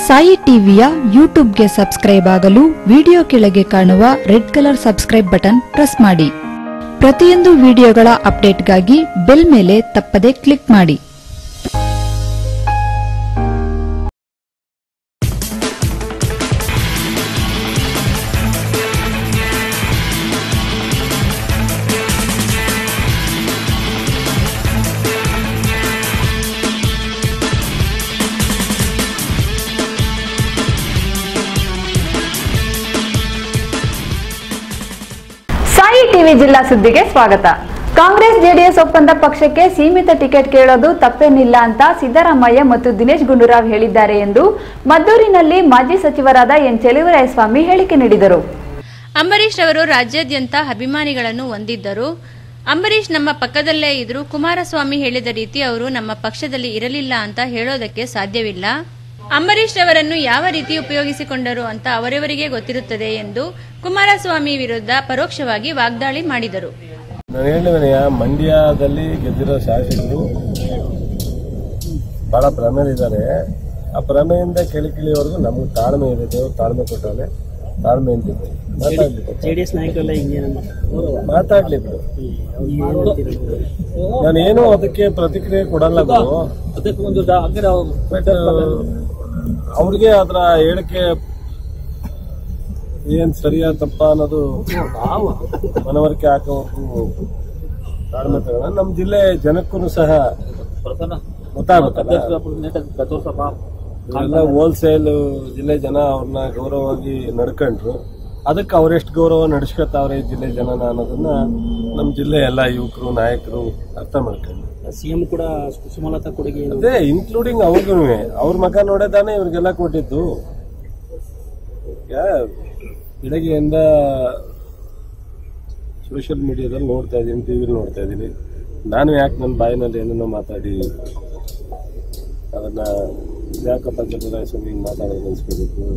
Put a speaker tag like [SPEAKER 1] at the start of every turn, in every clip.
[SPEAKER 1] ಸಾಯಿ ಟಿವಿಯ ಯೂಟ್ಯೂಬ್ಗೆ ಸಬ್ಸ್ಕ್ರೈಬ್ ಆಗಲು ವಿಡಿಯೋ ಕೆಳಗೆ ಕಾಣುವ red colour subscribe button press ಮಾಡಿ ಪ್ರತಿಯೊಂದು ವಿಡಿಯೋಗಳ ಅಪ್ಡೇಟ್ಗಾಗಿ ಬೆಲ್ ಮೇಲೆ ತಪ್ಪದೆ ಕ್ಲಿಕ್ ಮಾಡಿ
[SPEAKER 2] ಸಾಯಿ ಟಿವಿ ಜಿಲ್ಲಾ ಸುದ್ದಿಗೆ ಸ್ವಾಗತ ಕಾಂಗ್ರೆಸ್ ಜೆಡಿಎಸ್ ಒಪ್ಪಂದ ಪಕ್ಷಕ್ಕೆ ಸೀಮಿತ ಟಿಕೆಟ್ ಕೇಳೋದು ತಪ್ಪೇನಿಲ್ಲ ಅಂತ ಸಿದ್ದರಾಮಯ್ಯ ಮತ್ತು ದಿನೇಶ್ ಗುಂಡೂರಾವ್ ಹೇಳಿದ್ದಾರೆ ಎಂದು ಮದ್ದೂರಿನಲ್ಲಿ ಮಾಜಿ ಸಚಿವರಾದ ಎನ್ ಚೆಲುವರಾಯಸ್ವಾಮಿ ಹೇಳಿಕೆ ನೀಡಿದರು
[SPEAKER 3] ಅಂಬರೀಷ್ ಅವರು ರಾಜ್ಯಾದ್ಯಂತ ಅಭಿಮಾನಿಗಳನ್ನು ಹೊಂದಿದ್ದರು ಅಂಬರೀಷ್ ನಮ್ಮ ಪಕ್ಕದಲ್ಲೇ ಇದ್ರು ಕುಮಾರಸ್ವಾಮಿ ಹೇಳಿದ ರೀತಿ ಅವರು ನಮ್ಮ ಪಕ್ಷದಲ್ಲಿ ಇರಲಿಲ್ಲ ಅಂತ ಹೇಳೋದಕ್ಕೆ ಸಾಧ್ಯವಿಲ್ಲ ಅಂಬರೀಷ್ ಅವರನ್ನು ಯಾವ ರೀತಿ ಉಪಯೋಗಿಸಿಕೊಂಡರು ಅಂತ ಅವರವರಿಗೆ ಗೊತ್ತಿರುತ್ತದೆ ಎಂದು ಕುಮಾರಸ್ವಾಮಿ ವಿರುದ್ಧ ಪರೋಕ್ಷವಾಗಿ ವಾಗ್ದಾಳಿ ಮಾಡಿದರು
[SPEAKER 4] ನಾನು ಹೇಳಿದನೆಯ ಮಂಡ್ಯದಲ್ಲಿ ಗೆದ್ದಿರೋ ಶಾಸಕರು ಬಹಳ ಭ್ರಮೆಲಿದ್ದಾರೆ ಆ ಭ್ರಮೆಯಿಂದ ಕೆಳಿ ಕಿಳಿಯವರೆಗೂ ನಮ್ಗೆ ತಾಳ್ಮೆ ಇದೆ ದೇವ್ರು ತಾಳ್ಮೆ ಕೊಟ್ಟವನೆ ತಾಳ್ಮೆ ಅಂತಿದೆ ಮಾತಾಡ್ಲಿ
[SPEAKER 5] ಜೆಡಿಎಸ್ ನಾಯಕರೆಲ್ಲ ಹಿಂಗೆ ನಮ್ಮ
[SPEAKER 4] ಮಾತಾಡ್ಲಿ ಬಿಡು ನಾನೇನು ಅದಕ್ಕೆ ಪ್ರತಿಕ್ರಿಯೆ ಕೊಡಲ್ಲ ಗುರು
[SPEAKER 5] ಅದಕ್ಕೆ ಒಂದು ದ- ಅಂದ್ರೆ ಅವ್ರು-
[SPEAKER 4] ಬಟ್ ಅವ್ರಿಗೆ ಅದರ ಹೇಳಿಕೆ ಏನ್ ಸರಿಯಾ ತಪ್ಪ ಅನ್ನೋದು
[SPEAKER 5] ನಾವು
[SPEAKER 4] ಮನವರಿಕೆ ಹಾಕೋವರೆಗೂ ತಾಳ್ಮೆ ತಗೋಣ ನಮ್ಮ ಜಿಲ್ಲೆ ಜನಕ್ಕೂ ಸಹ
[SPEAKER 5] ಪ್ರಧಾನ
[SPEAKER 4] ಗೊತ್ತಾಗ್ಬೇಕಲ್ಲ
[SPEAKER 5] ಗತೋರ್ಸಪ್ಪ
[SPEAKER 4] ಎಲ್ಲ ಹೋಲ್ಸೇಲ್ ಜಿಲ್ಲೆ ಜನ ಅವ್ರನ್ನ ಗೌರವವಾಗಿ ನಡ್ಕೊಂಡ್ರು ಅದಕ್ಕೆ ಅವರೆಷ್ಟು ಗೌರವ ನಡೆಸ್ಕೊತಾವ್ರೆ ಈ ಜಿಲ್ಲೆ ಜನನ ಅನ್ನೋದನ್ನ ನಮ್ಮ ಜಿಲ್ಲೆ ಎಲ್ಲ ಯುವಕರು ನಾಯಕರು ಅರ್ಥ ಮಾಡ್ಕೊಂಡ್ರು
[SPEAKER 5] ಸಿಎಂ ಕೂಡ ಸುಮಲತಾ ಕೊಡುಗೆ ಏನು?
[SPEAKER 4] ಅದೇ ಇನ್ಕ್ಲೂಡಿಂಗ್ ಅವ್ರಿಗೂ ಅವ್ರ ಮಗ ನೋಡೇದಾನೆ ಇವ್ರಿಗೆಲ್ಲ ಕೊಟ್ಟಿದ್ದು ಈಗ ಬೆಳಗ್ಗೆಯಿಂದ ಸೋಷಿಯಲ್ ಮೀಡಿಯಾದಲ್ಲಿ ನೋಡ್ತಾ ಇದ್ದೀನಿ ಟಿವಿಲಿ ನೋಡ್ತಾ ಇದ್ದೀನಿ ನಾನು ಯಾಕೆ ನನ್ನ ಬಾಯಿನಲ್ಲಿ ಏನನ್ನೋ ಮಾತಾಡಿ ಅದನ್ನ ಯಾಕಪ್ಪ ಚಂದ್ರರಾಯ ಸ್ವಾಮಿ ಹಿಂಗೆ ಮಾತಾಡೋದು ಅನ್ಸ್ಕೋಬೇಕು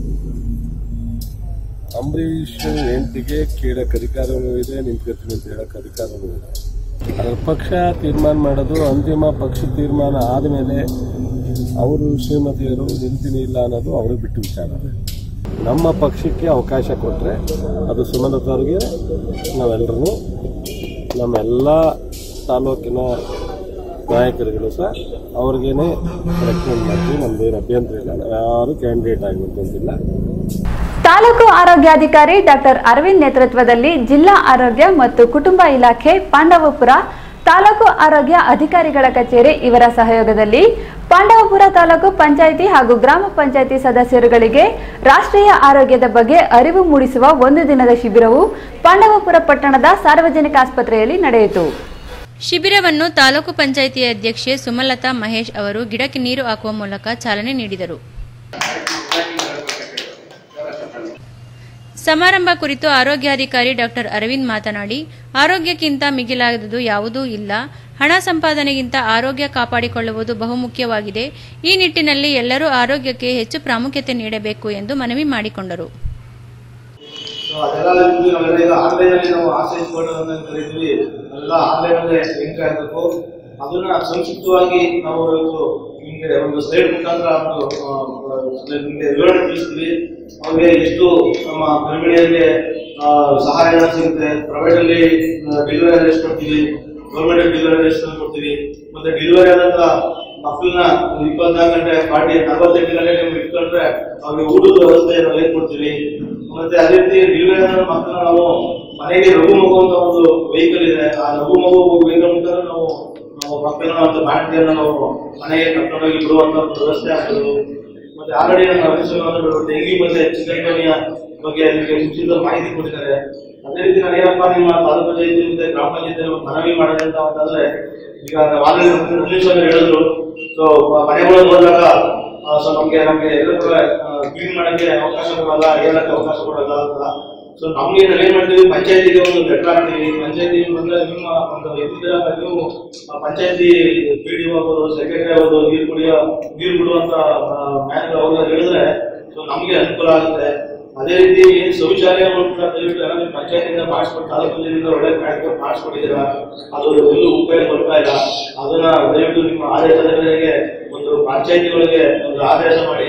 [SPEAKER 4] ಅಂಬರೀಷ್ ಹೆಂಡತಿಗೆ ಕೇಳಕ್ಕೆ ಅಧಿಕಾರವೂ ಇದೆ ನಿಂತ್ಕೊತೀನಿ ಅಂತ ಹೇಳಕ್ಕೆ ಅಧಿಕಾರವೂ ಇದೆ ಅದ್ರ ಪಕ್ಷ ತೀರ್ಮಾನ ಮಾಡೋದು ಅಂತಿಮ ಪಕ್ಷ ತೀರ್ಮಾನ ಆದಮೇಲೆ ಅವರು ಶ್ರೀಮತಿಯರು ನಿಲ್ತೀನಿ ಇಲ್ಲ ಅನ್ನೋದು ಅವ್ರಿಗೆ ಬಿಟ್ಟು ವಿಚಾರ ನಮ್ಮ ಪಕ್ಷಕ್ಕೆ ಅವಕಾಶ ಕೊಟ್ಟರೆ ಅದು ಸುಮಲತವ್ರಿಗೆ ನಾವೆಲ್ಲರೂ ನಮ್ಮೆಲ್ಲ ತಾಲೂಕಿನ ನಾಯಕರುಗಳು ಸಹ ಅವ್ರಿಗೇನೆ ರೆಕಮೆಂಡ್ ಮಾಡ್ತೀವಿ ನಮ್ದೇನು ಅಭ್ಯಂತರ ಇಲ್ಲ ನಾವು ಯಾರು ಕ್ಯಾಂಡಿಡೇಟ್ ಆಗಬೇಕು ಅಂತಿಲ್ಲ
[SPEAKER 2] ತಾಲೂಕು ಆರೋಗ್ಯಾಧಿಕಾರಿ ಡಾಕ್ಟರ್ ಅರವಿಂದ್ ನೇತೃತ್ವದಲ್ಲಿ ಜಿಲ್ಲಾ ಆರೋಗ್ಯ ಮತ್ತು ಕುಟುಂಬ ಇಲಾಖೆ ಪಾಂಡವಪುರ ತಾಲೂಕು ಆರೋಗ್ಯ ಅಧಿಕಾರಿಗಳ ಕಚೇರಿ ಇವರ ಸಹಯೋಗದಲ್ಲಿ ಪಾಂಡವಪುರ ತಾಲೂಕು ಪಂಚಾಯಿತಿ ಹಾಗೂ ಗ್ರಾಮ ಪಂಚಾಯಿತಿ ಸದಸ್ಯರುಗಳಿಗೆ ರಾಷ್ಟ್ರೀಯ ಆರೋಗ್ಯದ ಬಗ್ಗೆ ಅರಿವು ಮೂಡಿಸುವ ಒಂದು ದಿನದ ಶಿಬಿರವು ಪಾಂಡವಪುರ ಪಟ್ಟಣದ ಸಾರ್ವಜನಿಕ ಆಸ್ಪತ್ರೆಯಲ್ಲಿ ನಡೆಯಿತು
[SPEAKER 3] ಶಿಬಿರವನ್ನು ತಾಲೂಕು ಪಂಚಾಯಿತಿ ಅಧ್ಯಕ್ಷೆ ಸುಮಲತಾ ಮಹೇಶ್ ಅವರು ಗಿಡಕ್ಕೆ ನೀರು ಹಾಕುವ ಮೂಲಕ ಚಾಲನೆ ನೀಡಿದರು ಸಮಾರಂಭ ಕುರಿತು ಆರೋಗ್ಯಾಧಿಕಾರಿ ಡಾಕ್ಟರ್ ಅರವಿಂದ್ ಮಾತನಾಡಿ ಆರೋಗ್ಯಕ್ಕಿಂತ ಮಿಗಿಲಾದುದು ಯಾವುದೂ ಇಲ್ಲ ಹಣ ಸಂಪಾದನೆಗಿಂತ ಆರೋಗ್ಯ ಕಾಪಾಡಿಕೊಳ್ಳುವುದು ಬಹುಮುಖ್ಯವಾಗಿದೆ ಈ ನಿಟ್ಟಿನಲ್ಲಿ ಎಲ್ಲರೂ ಆರೋಗ್ಯಕ್ಕೆ ಹೆಚ್ಚು ಪ್ರಾಮುಖ್ಯತೆ ನೀಡಬೇಕು ಎಂದು ಮನವಿ ಮಾಡಿಕೊಂಡರು
[SPEAKER 6] ಸೊ ಅದೆಲ್ಲ ನಿಮ್ಗೆ ನಾವೆಲ್ಲ ಈಗ ಆನ್ಲೈನ್ ಅಲ್ಲಿ ನಾವು ಆಸೆ ಬೋರ್ಡ್ ಅಂತ ಕರಿತೀವಿ ಅದೆಲ್ಲ ಆನ್ಲೈನ್ ಅಲ್ಲೇ ಲಿಂಕ್ ಆಗಬೇಕು ಅದನ್ನ ಸಂಕ್ಷಿಪ್ತವಾಗಿ ನಾವು ಇವತ್ತು ನಿಮ್ಗೆ ಒಂದು ಸ್ಲೈಡ್ ಮುಖಾಂತರ ಒಂದು ಆ, ಆ, ನಿಮ್ಗೆ ವಿವರಣೆ ತಿಳಿಸ್ತೀವಿ ಅವ್ರಿಗೆ ಎಷ್ಟು ನಮ್ಮ ಗರ್ಭಿಣಿಯರಿಗೆ ಆ, ಸಹಾಯಧನ ಸಿಗುತ್ತೆ ಪ್ರೈವೇಟ್ ಅಲ್ಲಿ ಡೆಲಿವರಿ ಆದ್ರೆ ಎಷ್ಟು ಕೊಡ್ತೀವಿ ಗೌರ್ಮೆಂಟ್ ಡೆಲಿವರಿ ಎಷ್ಟು ಕೊಡ್ತೀವಿ ಮತ್ತೆ ಡೆಲಿವರಿ ಆದಂತ ಮಕ್ಕಳನ್ನ ಇಪ್ಪತ್ನಾಲ್ಕು ಗಂಟೆ ಫಾರ್ಟಿ ನಲವತ್ತೆಂಟು ಗಂಟೆ ನೀವು ಇಟ್ಕೊಂಡ್ರೆ ಅವ್ರಿಗೆ ಊಟದ ವ್ಯವಸ್ಥೆ ನಾವು ಹೇಗೆ ಕೊಡ್ತೀವಿ ಮತ್ತೆ ಅದೇ ರೀತಿ ಡೆಲಿವರಿ ಆದ ಮಕ್ಕಳನ್ನ ನಾವು ಮನೆಗೆ ಲಘು ಮಗು ಅಂತ ಒಂದು ವೆಹಿಕಲ್ ಇದೆ ಆ ಲಘು ಮಗು ವೆಹಿಕಲ್ ಮುಖಾಂತರ ನಾವು ನಾವು ಮಕ್ಕಳನ್ನ ಮತ್ತು ಬಾಣಂತಿಯನ್ನ ನಾವು ಮನೆಗೆ ಕರ್ಕೊಂಡೋಗಿ ಬಿಡುವಂತ ಒಂದು ವ್ಯವಸ್ಥೆ ಆಗ್ತದೆ ಮತ್ತೆ ಆಲ್ರೆಡಿ ನಮ್ಮ ಅಫೀಸರ್ ಡೆಂಗಿ ಮತ್ತೆ ಚಿಕನ್ಗುನಿಯ ಬಗ್ಗೆ ನಿಮಗೆ ಮುಂಚಿತ ಮಾಹಿತಿ ಕೊಟ್ಟಿದ್ದಾರೆ ಅದೇ ರೀತಿ ನಾನು ಏನಪ್ಪ ನಿಮ್ಮ ತಾಲೂಕು ಪಂಚಾಯತಿ ಮತ್ತೆ ಗ್ರಾಮ ಪಂಚಾಯತಿ ಮನವಿ ಮಾಡೋದು ಅಂತ ಅಂತಂದ್ರೆ ಈಗ ನಾವು ಆಲ್ರೆಡಿ ಹೇಳಿದ್ರು ಸೊ ಮನೆಗಳಿಗೆ ಹೋದಾಗ ಸೊ ನಮ್ಗೆ ನಮ್ಗೆ ಎಲ್ಲರೂ ಕ್ಲೀನ್ ಮಾಡಕ್ಕೆ ಅವಕಾಶ ಕೊಡಲ್ಲ ಹೇಳಕ್ಕೆ ಅವಕಾಶ ಕೊಡಲ್ಲ ಅಂತ ಸೊ ನಮ್ಗೆ ನಾವು ಏನ್ ಮಾಡ್ತೀವಿ ಪಂಚಾಯತಿಗೆ ಒಂದು ಲೆಟರ್ ಹಾಕ್ತೀವಿ ಪಂಚಾಯತಿ ಬಂದ್ರೆ ನಿಮ್ಮ ಒಂದು ಇದ್ರ ನೀವು ಪಂಚಾಯತಿ ಪಿ ಡಿ ಆಗ್ಬೋದು ಸೆಕ್ರೆಟರಿ ಆಗ್ಬೋದು ನೀರು ಕುಡಿಯೋ ನೀರು ಬಿಡುವಂತ ಮ್ಯಾನೇಜರ್ ಅವ್ರಿಗೆ ಹೇಳಿದ್ರೆ ಸೊ ನಮ್ಗೆ ಅನುಕೂಲ ಆಗುತ್ತೆ ಅದೇ ರೀತಿ ಏನ್ ಶೌಚಾಲಯಗಳು ಕೂಡ ದಯವಿಟ್ಟು ಎಲ್ಲ ನಿಮ್ಮ ಪಂಚಾಯತಿಂದ ಮಾಡಿಸ್ಕೊಟ್ಟು ತಾಲೂಕಿನಿಂದ ಒಳ್ಳೆ ಕಾರ್ಯಕ್ರಮ ಮಾಡಿಸ್ಕೊಟ್ಟಿದ್ದೀರಾ ಅದು ಎಲ್ಲೂ ಉಪಯೋಗ ಬರ್ತಾ ಇಲ್ಲ ಅದನ್ನ ದಯವಿಟ್ಟು ನಿಮ್ಮ ಆಡಳಿತದ ಮೇರೆಗೆ ಒಂದು ಪಂಚಾಯತಿಗಳಿಗೆ ಒಂದು ಆದೇಶ ಮಾಡಿ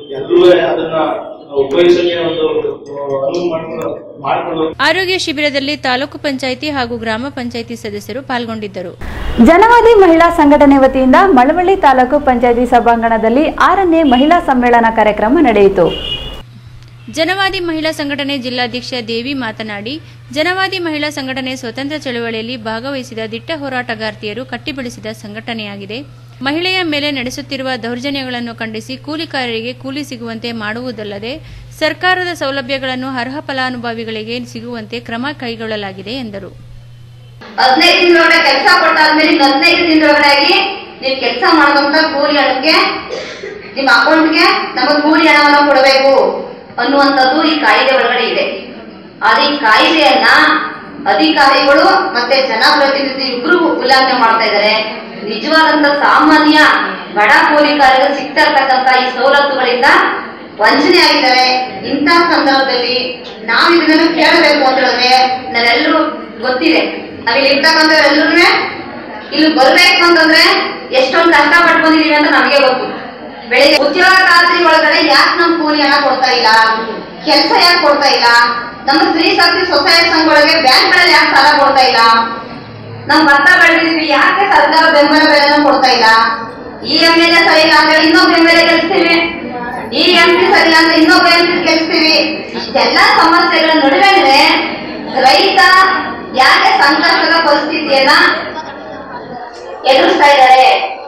[SPEAKER 6] ಎಲ್ಲರೂ ಅದನ್ನ ಉಪಯೋಗಿಸೋಕೆ ಒಂದು ಅನುವು ಮಾಡ್ಕೊಂಡು ಮಾಡ್ಕೊಂಡು
[SPEAKER 3] ಆರೋಗ್ಯ ಶಿಬಿರದಲ್ಲಿ ತಾಲೂಕು ಪಂಚಾಯಿತಿ ಹಾಗೂ ಗ್ರಾಮ ಪಂಚಾಯಿತಿ ಸದಸ್ಯರು ಪಾಲ್ಗೊಂಡಿದ್ದರು
[SPEAKER 2] ಜನವಾದಿ ಮಹಿಳಾ ಸಂಘಟನೆ ವತಿಯಿಂದ ಮಳವಳ್ಳಿ ತಾಲೂಕು ಪಂಚಾಯಿತಿ ಸಭಾಂಗಣದಲ್ಲಿ ಆರನೇ ಮಹಿಳಾ ಸಮ್ಮೇಳನ ಕಾರ್ಯಕ್ರಮ ನಡೆಯಿತು
[SPEAKER 3] ಜನವಾದಿ ಮಹಿಳಾ ಸಂಘಟನೆ ಜಿಲ್ಲಾಧ್ಯಕ್ಷ ದೇವಿ ಮಾತನಾಡಿ ಜನವಾದಿ ಮಹಿಳಾ ಸಂಘಟನೆ ಸ್ವತಂತ್ರ ಚಳವಳಿಯಲ್ಲಿ ಭಾಗವಹಿಸಿದ ದಿಟ್ಟ ಹೋರಾಟಗಾರ್ತಿಯರು ಕಟ್ಟಿಬೆಳೆಸಿದ ಸಂಘಟನೆಯಾಗಿದೆ ಮಹಿಳೆಯ ಮೇಲೆ ನಡೆಸುತ್ತಿರುವ ದೌರ್ಜನ್ಯಗಳನ್ನು ಖಂಡಿಸಿ ಕೂಲಿಕಾರರಿಗೆ ಕೂಲಿ ಸಿಗುವಂತೆ ಮಾಡುವುದಲ್ಲದೆ ಸರ್ಕಾರದ ಸೌಲಭ್ಯಗಳನ್ನು ಅರ್ಹ ಫಲಾನುಭವಿಗಳಿಗೆ ಸಿಗುವಂತೆ ಕ್ರಮ ಕೈಗೊಳ್ಳಲಾಗಿದೆ ಎಂದರು
[SPEAKER 7] ಹದಿನೈದು ದಿನದೊಳಗಡೆ ಕೆಲಸ ಕೊಟ್ಟಾದ್ಮೇಲೆ ಇನ್ನು ಹದಿನೈದು ದಿನದೊಳಗಡೆ ನೀವು ಕೆಲಸ ಮಾಡುವಂತ ಕೂಲಿ ಹಣಕ್ಕೆ ನಿಮ್ಮ ಅಕೌಂಟ್ಗೆ ನಮಗೆ ಕೂಲಿ ಹಣವನ್ನು ಕೊಡಬೇಕು ಅನ್ನುವಂಥದ್ದು ಈ ಕಾಯ್ದೆ ಒಳಗಡೆ ಇದೆ ಆದ್ರೆ ಈ ಕಾಯ್ದೆಯನ್ನ ಅಧಿಕಾರಿಗಳು ಮತ್ತೆ ಜನಪ್ರತಿನಿಧಿ ಇಬ್ರು ಉಲ್ಲಂಘನೆ ಮಾಡ್ತಾ ಇದ್ದಾರೆ ನಿಜವಾದಂತ ಸಾಮಾನ್ಯ ಬಡ ಕೂಲಿಕಾರರಿಗೆ ಸಿಗ್ತಾ ಇರ್ತಕ್ಕಂತ ಈ ಸವಲತ್ತುಗಳಿಂದ ವಂಚನೆ ಆಗಿದ್ದಾರೆ ಇಂಥ ಸಂದರ್ಭದಲ್ಲಿ ನಾವು ಇದನ್ನೆಲ್ಲ ಕೇಳಬೇಕು ಅಂತ ಹೇಳಿದ್ರೆ ನಾವೆಲ್ಲರೂ ಗೊತ್ತಿದೆ ನಾವಿಲ್ಲಿ ಇರ್ತಕ್ಕಂಥ ಎಲ್ಲರೂ ಇಲ್ಲಿ ಬರ್ಬೇಕು ಅಂತಂದ್ರೆ ಎಷ್ಟೊಂದು ಕಷ್ಟ ಪಟ್ಕೊಂಡಿದೀವಿ ಅಂತ ನಮಗೆ ಗೊತ್ತು ಬೆಳಿಗ್ಗೆ ಉದ್ಯೋಗ ಖಾತ್ರಿ ಒಳಗಡೆ ಯಾಕೆ ನಮ್ ಕೂಲಿ ಹಣ ಕೊಡ್ತಾ ಇಲ್ಲ ಕೆಲಸ ಯಾಕೆ ಕೊಡ್ತಾ ಇಲ್ಲ ನಮ್ಮ ಸ್ತ್ರೀ ಶಕ್ತಿ ಸೊಸೈಟಿ ಸಂಘಗಳಿಗೆ ಬ್ಯಾಂಕ್ಗಳಲ್ಲಿ ಯಾಕೆ ಸಾಲ ಕೊಡ್ತಾ ಇಲ್ಲ ನಮ್ ಭತ್ತ ಬೆಳೆದಿದ್ವಿ ಯಾಕೆ ಸರ್ಕಾರ ಬೆಂಬಲ ಬೆಲೆನ ಕೊಡ್ತಾ ಇಲ್ಲ ಈ ಎಂ ಎಲ್ ಎ ಸರಿ ಇಲ್ಲ ಅಂದ್ರೆ ಇನ್ನೊಬ್ಬ ಎಂ ಎಲ್ ಎ ಗೆಲ್ಸ್ತೀವಿ ಈ ಎಂ ಪಿ ಸರಿ ಇಲ್ಲ ಅಂದ್ರೆ ಇನ್ನೊಬ್ಬ ಎಂ ಪಿ ಗೆಲ್ಸ್ತೀವಿ ಇಷ್ಟೆಲ್ಲ ಸಮಸ್ಯೆಗಳ ನಡುವೆ ರೈತ ಯಾಕೆ ಸಂಕಷ್ಟದ ಪರಿಸ್ಥಿತಿಯನ್ನ ಎದುರಿಸ್ತಾ ಇದ್ದಾರೆ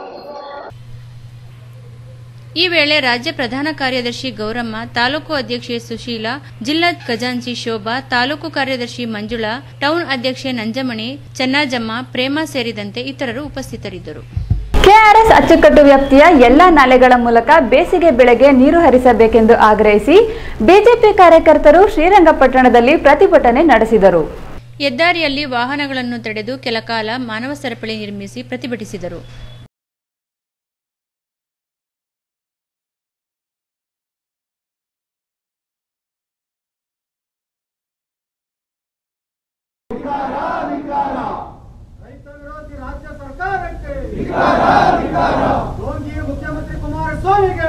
[SPEAKER 3] ಈ ವೇಳೆ ರಾಜ್ಯ ಪ್ರಧಾನ ಕಾರ್ಯದರ್ಶಿ ಗೌರಮ್ಮ ತಾಲೂಕು ಅಧ್ಯಕ್ಷೆ ಸುಶೀಲಾ ಜಿಲ್ಲಾ ಖಜಾಂಚಿ ಶೋಭಾ ತಾಲೂಕು ಕಾರ್ಯದರ್ಶಿ ಮಂಜುಳಾ ಟೌನ್ ಅಧ್ಯಕ್ಷೆ ನಂಜಮಣಿ ಚನ್ನಾಜಮ್ಮ ಪ್ರೇಮ ಸೇರಿದಂತೆ ಇತರರು ಉಪಸ್ಥಿತರಿದ್ದರು
[SPEAKER 2] ಕೆಆರ್ಎಸ್ ಅಚ್ಚುಕಟ್ಟು ವ್ಯಾಪ್ತಿಯ ಎಲ್ಲಾ ನಾಲೆಗಳ ಮೂಲಕ ಬೇಸಿಗೆ ಬೆಳೆಗೆ ನೀರು ಹರಿಸಬೇಕೆಂದು ಆಗ್ರಹಿಸಿ ಬಿಜೆಪಿ ಕಾರ್ಯಕರ್ತರು ಶ್ರೀರಂಗಪಟ್ಟಣದಲ್ಲಿ ಪ್ರತಿಭಟನೆ ನಡೆಸಿದರು
[SPEAKER 3] ಹೆದ್ದಾರಿಯಲ್ಲಿ ವಾಹನಗಳನ್ನು ತಡೆದು ಕೆಲಕಾಲ ಮಾನವ ಸರಪಳಿ ನಿರ್ಮಿಸಿ ಪ್ರತಿಭಟಿಸಿದರು
[SPEAKER 8] ರೈತ ವಿರೋಧಿ ರಾಜ್ಯ ಸರ್ಕಾರಕ್ಕೆ ಯೋಗಿ ಮುಖ್ಯಮಂತ್ರಿ ಕುಮಾರಸ್ವಾಮಿಗೆ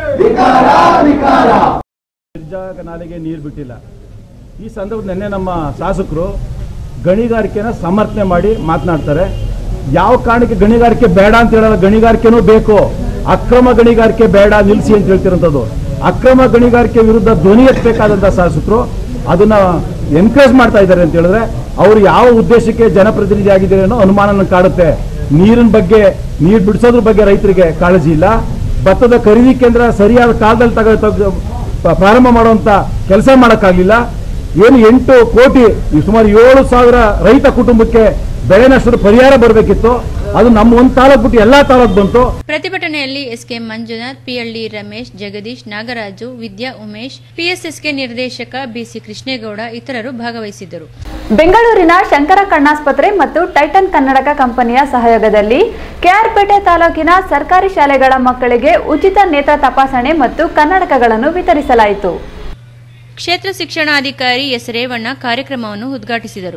[SPEAKER 9] ನಿರ್ಜಾಗ ನಾಲೆಗೆ ನೀರು ಬಿಟ್ಟಿಲ್ಲ ಈ ಸಂದರ್ಭ ನಿನ್ನೆ ನಮ್ಮ ಶಾಸಕರು ಗಣಿಗಾರಿಕೆನ ಸಮರ್ಥನೆ ಮಾಡಿ ಮಾತನಾಡ್ತಾರೆ ಯಾವ ಕಾರಣಕ್ಕೆ ಗಣಿಗಾರಿಕೆ ಬೇಡ ಅಂತ ಹೇಳಲ್ಲ ಗಣಿಗಾರಿಕೆನೂ ಬೇಕು ಅಕ್ರಮ ಗಣಿಗಾರಿಕೆ ಬೇಡ ನಿಲ್ಲಿಸಿ ಅಂತ ಹೇಳ್ತಿರೋಂಥದ್ದು ಅಕ್ರಮ ಗಣಿಗಾರಿಕೆ ವಿರುದ್ಧ ಧ್ವನಿ ಎತ್ತಬೇಕಾದಂಥ ಶಾಸಕರು ಅದನ್ನ ಎನ್ಕರೇಜ್ ಮಾಡ್ತಾ ಇದ್ದಾರೆ ಅಂತ ಹೇಳಿದ್ರೆ ಅವರು ಯಾವ ಉದ್ದೇಶಕ್ಕೆ ಜನಪ್ರತಿನಿಧಿ ಆಗಿದ್ದಾರೆ ಅನ್ನೋ ಅನುಮಾನ ನನಗೆ ಕಾಡುತ್ತೆ ನೀರಿನ ಬಗ್ಗೆ ನೀರು ಬಿಡಿಸೋದ್ರ ಬಗ್ಗೆ ರೈತರಿಗೆ ಕಾಳಜಿ ಇಲ್ಲ ಭತ್ತದ ಖರೀದಿ ಕೇಂದ್ರ ಸರಿಯಾದ ಕಾಲದಲ್ಲಿ ತಗ ತಗ- ಪ- ಪ್ರಾರಂಭ ಮಾಡುವಂತ ಕೆಲಸ ಮಾಡೋಕ್ಕಾಗಲಿಲ್ಲ ಏನು ಎಂಟು ಕೋಟಿ ಈ ಸುಮಾರು ಏಳು ಸಾವಿರ ರೈತ ಕುಟುಂಬಕ್ಕೆ ಬೆಳೆ ನಷ್ಟದ ಪರಿಹಾರ ಬರಬೇಕಿತ್ತು ಅದು ನಮ್ಮ ಒಂದು ತಾಲೂಕು ಬಿಟ್ಟು ಎಲ್ಲಾ ತಾಲೂಕು ಬಂತು
[SPEAKER 3] ಪ್ರತಿಭಟನೆಯಲ್ಲಿ SK Manjunath PLD Ramesh Jagadish Nagaraju Vidya Umesh PSSK ನಿರ್ದೇಶಕ ಬಿಸಿ ಕೃಷ್ಣೇಗೌಡ ಇತರರು ಭಾಗವಹಿಸಿದ್ದರು
[SPEAKER 2] ಬೆಂಗಳೂರಿನ ಶಂಕರ ಕಣ್ಣಾಸ್ಪತ್ರೆ ಮತ್ತು ಟೈಟನ್ ಕನ್ನಡಕ ಕಂಪನಿಯ ಸಹಯೋಗದಲ್ಲಿ ಕೆಆರ್ಪೇಟೆ ತಾಲೂಕಿನ ಸರ್ಕಾರಿ ಶಾಲೆಗಳ ಮಕ್ಕಳಿಗೆ ಉಚಿತ ನೇತ್ರ ತಪಾಸಣೆ ಮತ್ತು ಕನ್ನಡಕಗಳನ್ನು ವಿತರಿಸಲಾಯಿತು
[SPEAKER 3] ಕ್ಷೇತ್ರ ಶಿಕ್ಷಣಾಧಿಕಾರಿ ಎಸ್ ರೇವಣ್ಣ ಕಾರ್ಯಕ್ರಮವನ್ನು ಉದ್ಘಾಟಿಸಿದರು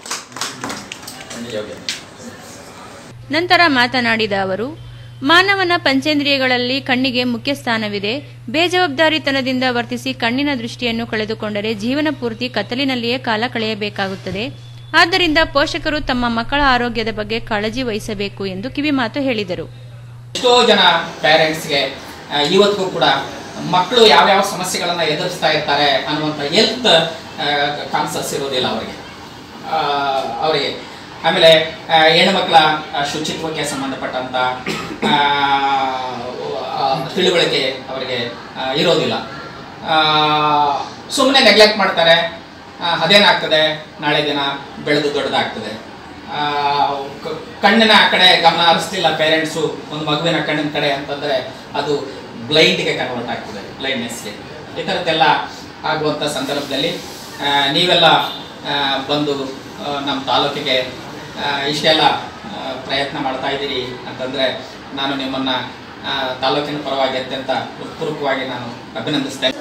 [SPEAKER 3] ನಂತರ ಮಾತನಾಡಿದ ಅವರು ಮಾನವನ ಪಂಚೇಂದ್ರಿಯಗಳಲ್ಲಿ ಕಣ್ಣಿಗೆ ಮುಖ್ಯ ಸ್ಥಾನವಿದೆ ಬೇಜವಾಬ್ದಾರಿತನದಿಂದ ವರ್ತಿಸಿ ಕಣ್ಣಿನ ದೃಷ್ಟಿಯನ್ನು ಕಳೆದುಕೊಂಡರೆ ಜೀವನ ಪೂರ್ತಿ ಕತ್ತಲಿನಲ್ಲಿಯೇ ಕಾಲ ಕಳೆಯಬೇಕಾಗುತ್ತದೆ ಆದ್ದರಿಂದ ಪೋಷಕರು ತಮ್ಮ ಮಕ್ಕಳ ಆರೋಗ್ಯದ ಬಗ್ಗೆ ಕಾಳಜಿ ವಹಿಸಬೇಕು ಎಂದು ಕಿವಿಮಾತು ಹೇಳಿದರು
[SPEAKER 10] ಎಷ್ಟೋ ಜನ ಪೇರೆಂಟ್ಸ್ಗೆ ಇವತ್ತಿಗೂ ಕೂಡ ಮಕ್ಕಳು ಯಾವ್ಯಾವ ಸಮಸ್ಯೆಗಳನ್ನು ಎದುರಿಸ್ತಾ ಇರ್ತಾರೆ ಅನ್ನುವಂಥ ಹೆಲ್ತ್ ಕಾನ್ಸಸ್ ಇರೋದಿಲ್ಲ ಅವರಿಗೆ ಆ, ಅವರಿಗೆ ಆಮೇಲೆ ಆ, ಹೆಣ್ಣುಮಕ್ಕಳ ಆ, ಶುಚಿತ್ವಕ್ಕೆ ಸಂಬಂಧಪಟ್ಟಂತ ಆ, ಆ, ತಿಳುವಳಿಕೆ ಅವರಿಗೆ ಆ, ಇರೋದಿಲ್ಲ ಸುಮ್ಮನೆ ನೆಗ್ಲೆಕ್ಟ್ ಮಾಡ್ತಾರೆ ಆ, ಅದೇನಾಗ್ತದೆ ನಾಳೆ ದಿನ ಬೆಳೆದು ದೊಡ್ಡದಾಗ್ತದೆ ಆ, ಕ- ಕಣ್ಣಿನ ಕಡೆ ಗಮನ ಹರಿಸ್ತಿಲ್ಲ ಪೇರೆಂಟ್ಸು ಒಂದು ಮಗುವಿನ ಕಣ್ಣಿನ ಕಡೆ ಅಂತಂದ್ರೆ ಅದು ಬ್ಲೈಂಡ್ಗೆ ಕನ್ವರ್ಟ್ ಆಗ್ತದೆ ಬ್ಲೈಂಡ್ನೆಸ್ಗೆ ಈ ಥರದ್ದೆಲ್ಲ ಆಗುವಂಥ ಸಂದರ್ಭದಲ್ಲಿ ಆ, ನೀವೆಲ್ಲ ಆ, ಬಂದು ಆ, ನಮ್ಮ ತಾಲೂಕಿಗೆ ಆ, ಇಷ್ಟೆಲ್ಲ ಆ, ಪ್ರಯತ್ನ ಮಾಡ್ತಾ ಇದ್ದೀರಿ ಅಂತಂದರೆ ನಾನು ನಿಮ್ಮನ್ನು ತಾಲೂಕಿನ ಪರವಾಗಿ ಅತ್ಯಂತ ಹೃತ್ಪೂರ್ವಕವಾಗಿ ನಾನು ಅಭಿನಂದಿಸ್ತೇನೆ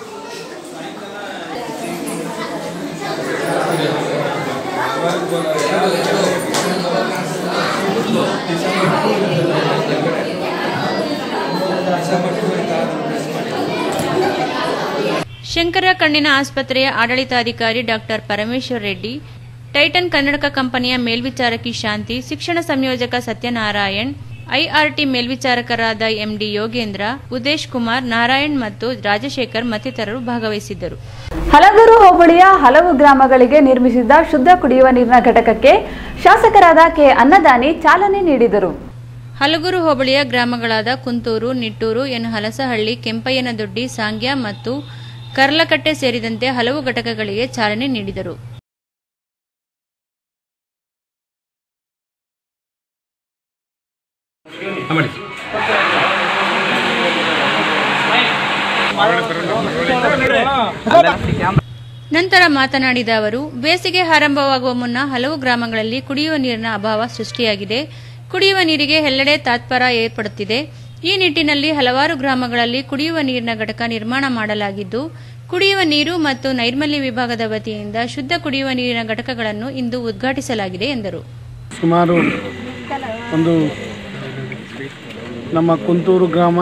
[SPEAKER 4] ಿ
[SPEAKER 3] ಶಂಕರ ಕಣ್ಣಿನ ಆಸ್ಪತ್ರೆಯ ಆಡಳಿತಾಧಿಕಾರಿ ಡಾಕ್ಟರ್ ಪರಮೇಶ್ವರ್ ರೆಡ್ಡಿ ಟೈಟನ್ ಕನ್ನಡಕ ಕಂಪನಿಯ ಮೇಲ್ವಿಚಾರಕಿ ಶಾಂತಿ ಶಿಕ್ಷಣ ಸಂಯೋಜಕ ಸತ್ಯನಾರಾಯಣ್ ಐಆರ್ಟಿ ಮೇಲ್ವಿಚಾರಕರಾದ ಎಂಡಿ ಯೋಗೇಂದ್ರ ಉದೇಶ್ ಕುಮಾರ್ ನಾರಾಯಣ್ ಮತ್ತು ರಾಜಶೇಖರ್ ಮತ್ತಿತರರು ಭಾಗವಹಿಸಿದ್ದರು
[SPEAKER 2] ಹಲಗೂರು ಹೋಬಳಿಯ ಹಲವು ಗ್ರಾಮಗಳಿಗೆ ನಿರ್ಮಿಸಿದ ಶುದ್ಧ ಕುಡಿಯುವ ನೀರಿನ ಘಟಕಕ್ಕೆ ಶಾಸಕರಾದ ಕೆ ಅನ್ನದಾನಿ ಚಾಲನೆ ನೀಡಿದರು
[SPEAKER 3] ಹಲಗೂರು ಹೋಬಳಿಯ ಗ್ರಾಮಗಳಾದ ಕುಂತೂರು ನಿಟ್ಟೂರು ಎನ್ ಹಲಸಹಳ್ಳಿ ಕೆಂಪಯ್ಯನದೊಡ್ಡಿ ಸಾಂಗ್ಯ ಮತ್ತು ಕರ್ಲಕಟ್ಟೆ ಸೇರಿದಂತೆ ಹಲವು ಘಟಕಗಳಿಗೆ ಚಾಲನೆ ನೀಡಿದರು ನಂತರ ಮಾತನಾಡಿದ ಅವರು ಬೇಸಿಗೆ ಆರಂಭವಾಗುವ ಮುನ್ನ ಹಲವು ಗ್ರಾಮಗಳಲ್ಲಿ ಕುಡಿಯುವ ನೀರಿನ ಅಭಾವ ಸೃಷ್ಟಿಯಾಗಿದೆ ಕುಡಿಯುವ ನೀರಿಗೆ ಎಲ್ಲೆಡೆ ತಾತ್ಪರ ಏರ್ಪಡುತ್ತಿದೆ ಈ ನಿಟ್ಟಿನಲ್ಲಿ ಹಲವಾರು ಗ್ರಾಮಗಳಲ್ಲಿ ಕುಡಿಯುವ ನೀರಿನ ಘಟಕ ನಿರ್ಮಾಣ ಮಾಡಲಾಗಿದ್ದು ಕುಡಿಯುವ ನೀರು ಮತ್ತು ನೈರ್ಮಲ್ಯ ವಿಭಾಗದ ವತಿಯಿಂದ ಶುದ್ಧ ಕುಡಿಯುವ ನೀರಿನ ಘಟಕಗಳನ್ನು ಇಂದು ಉದ್ಘಾಟಿಸಲಾಗಿದೆ ಎಂದರು
[SPEAKER 11] ಸುಮಾರು ಒಂದು ನಮ್ಮ ಕುಂತೂರು ಗ್ರಾಮ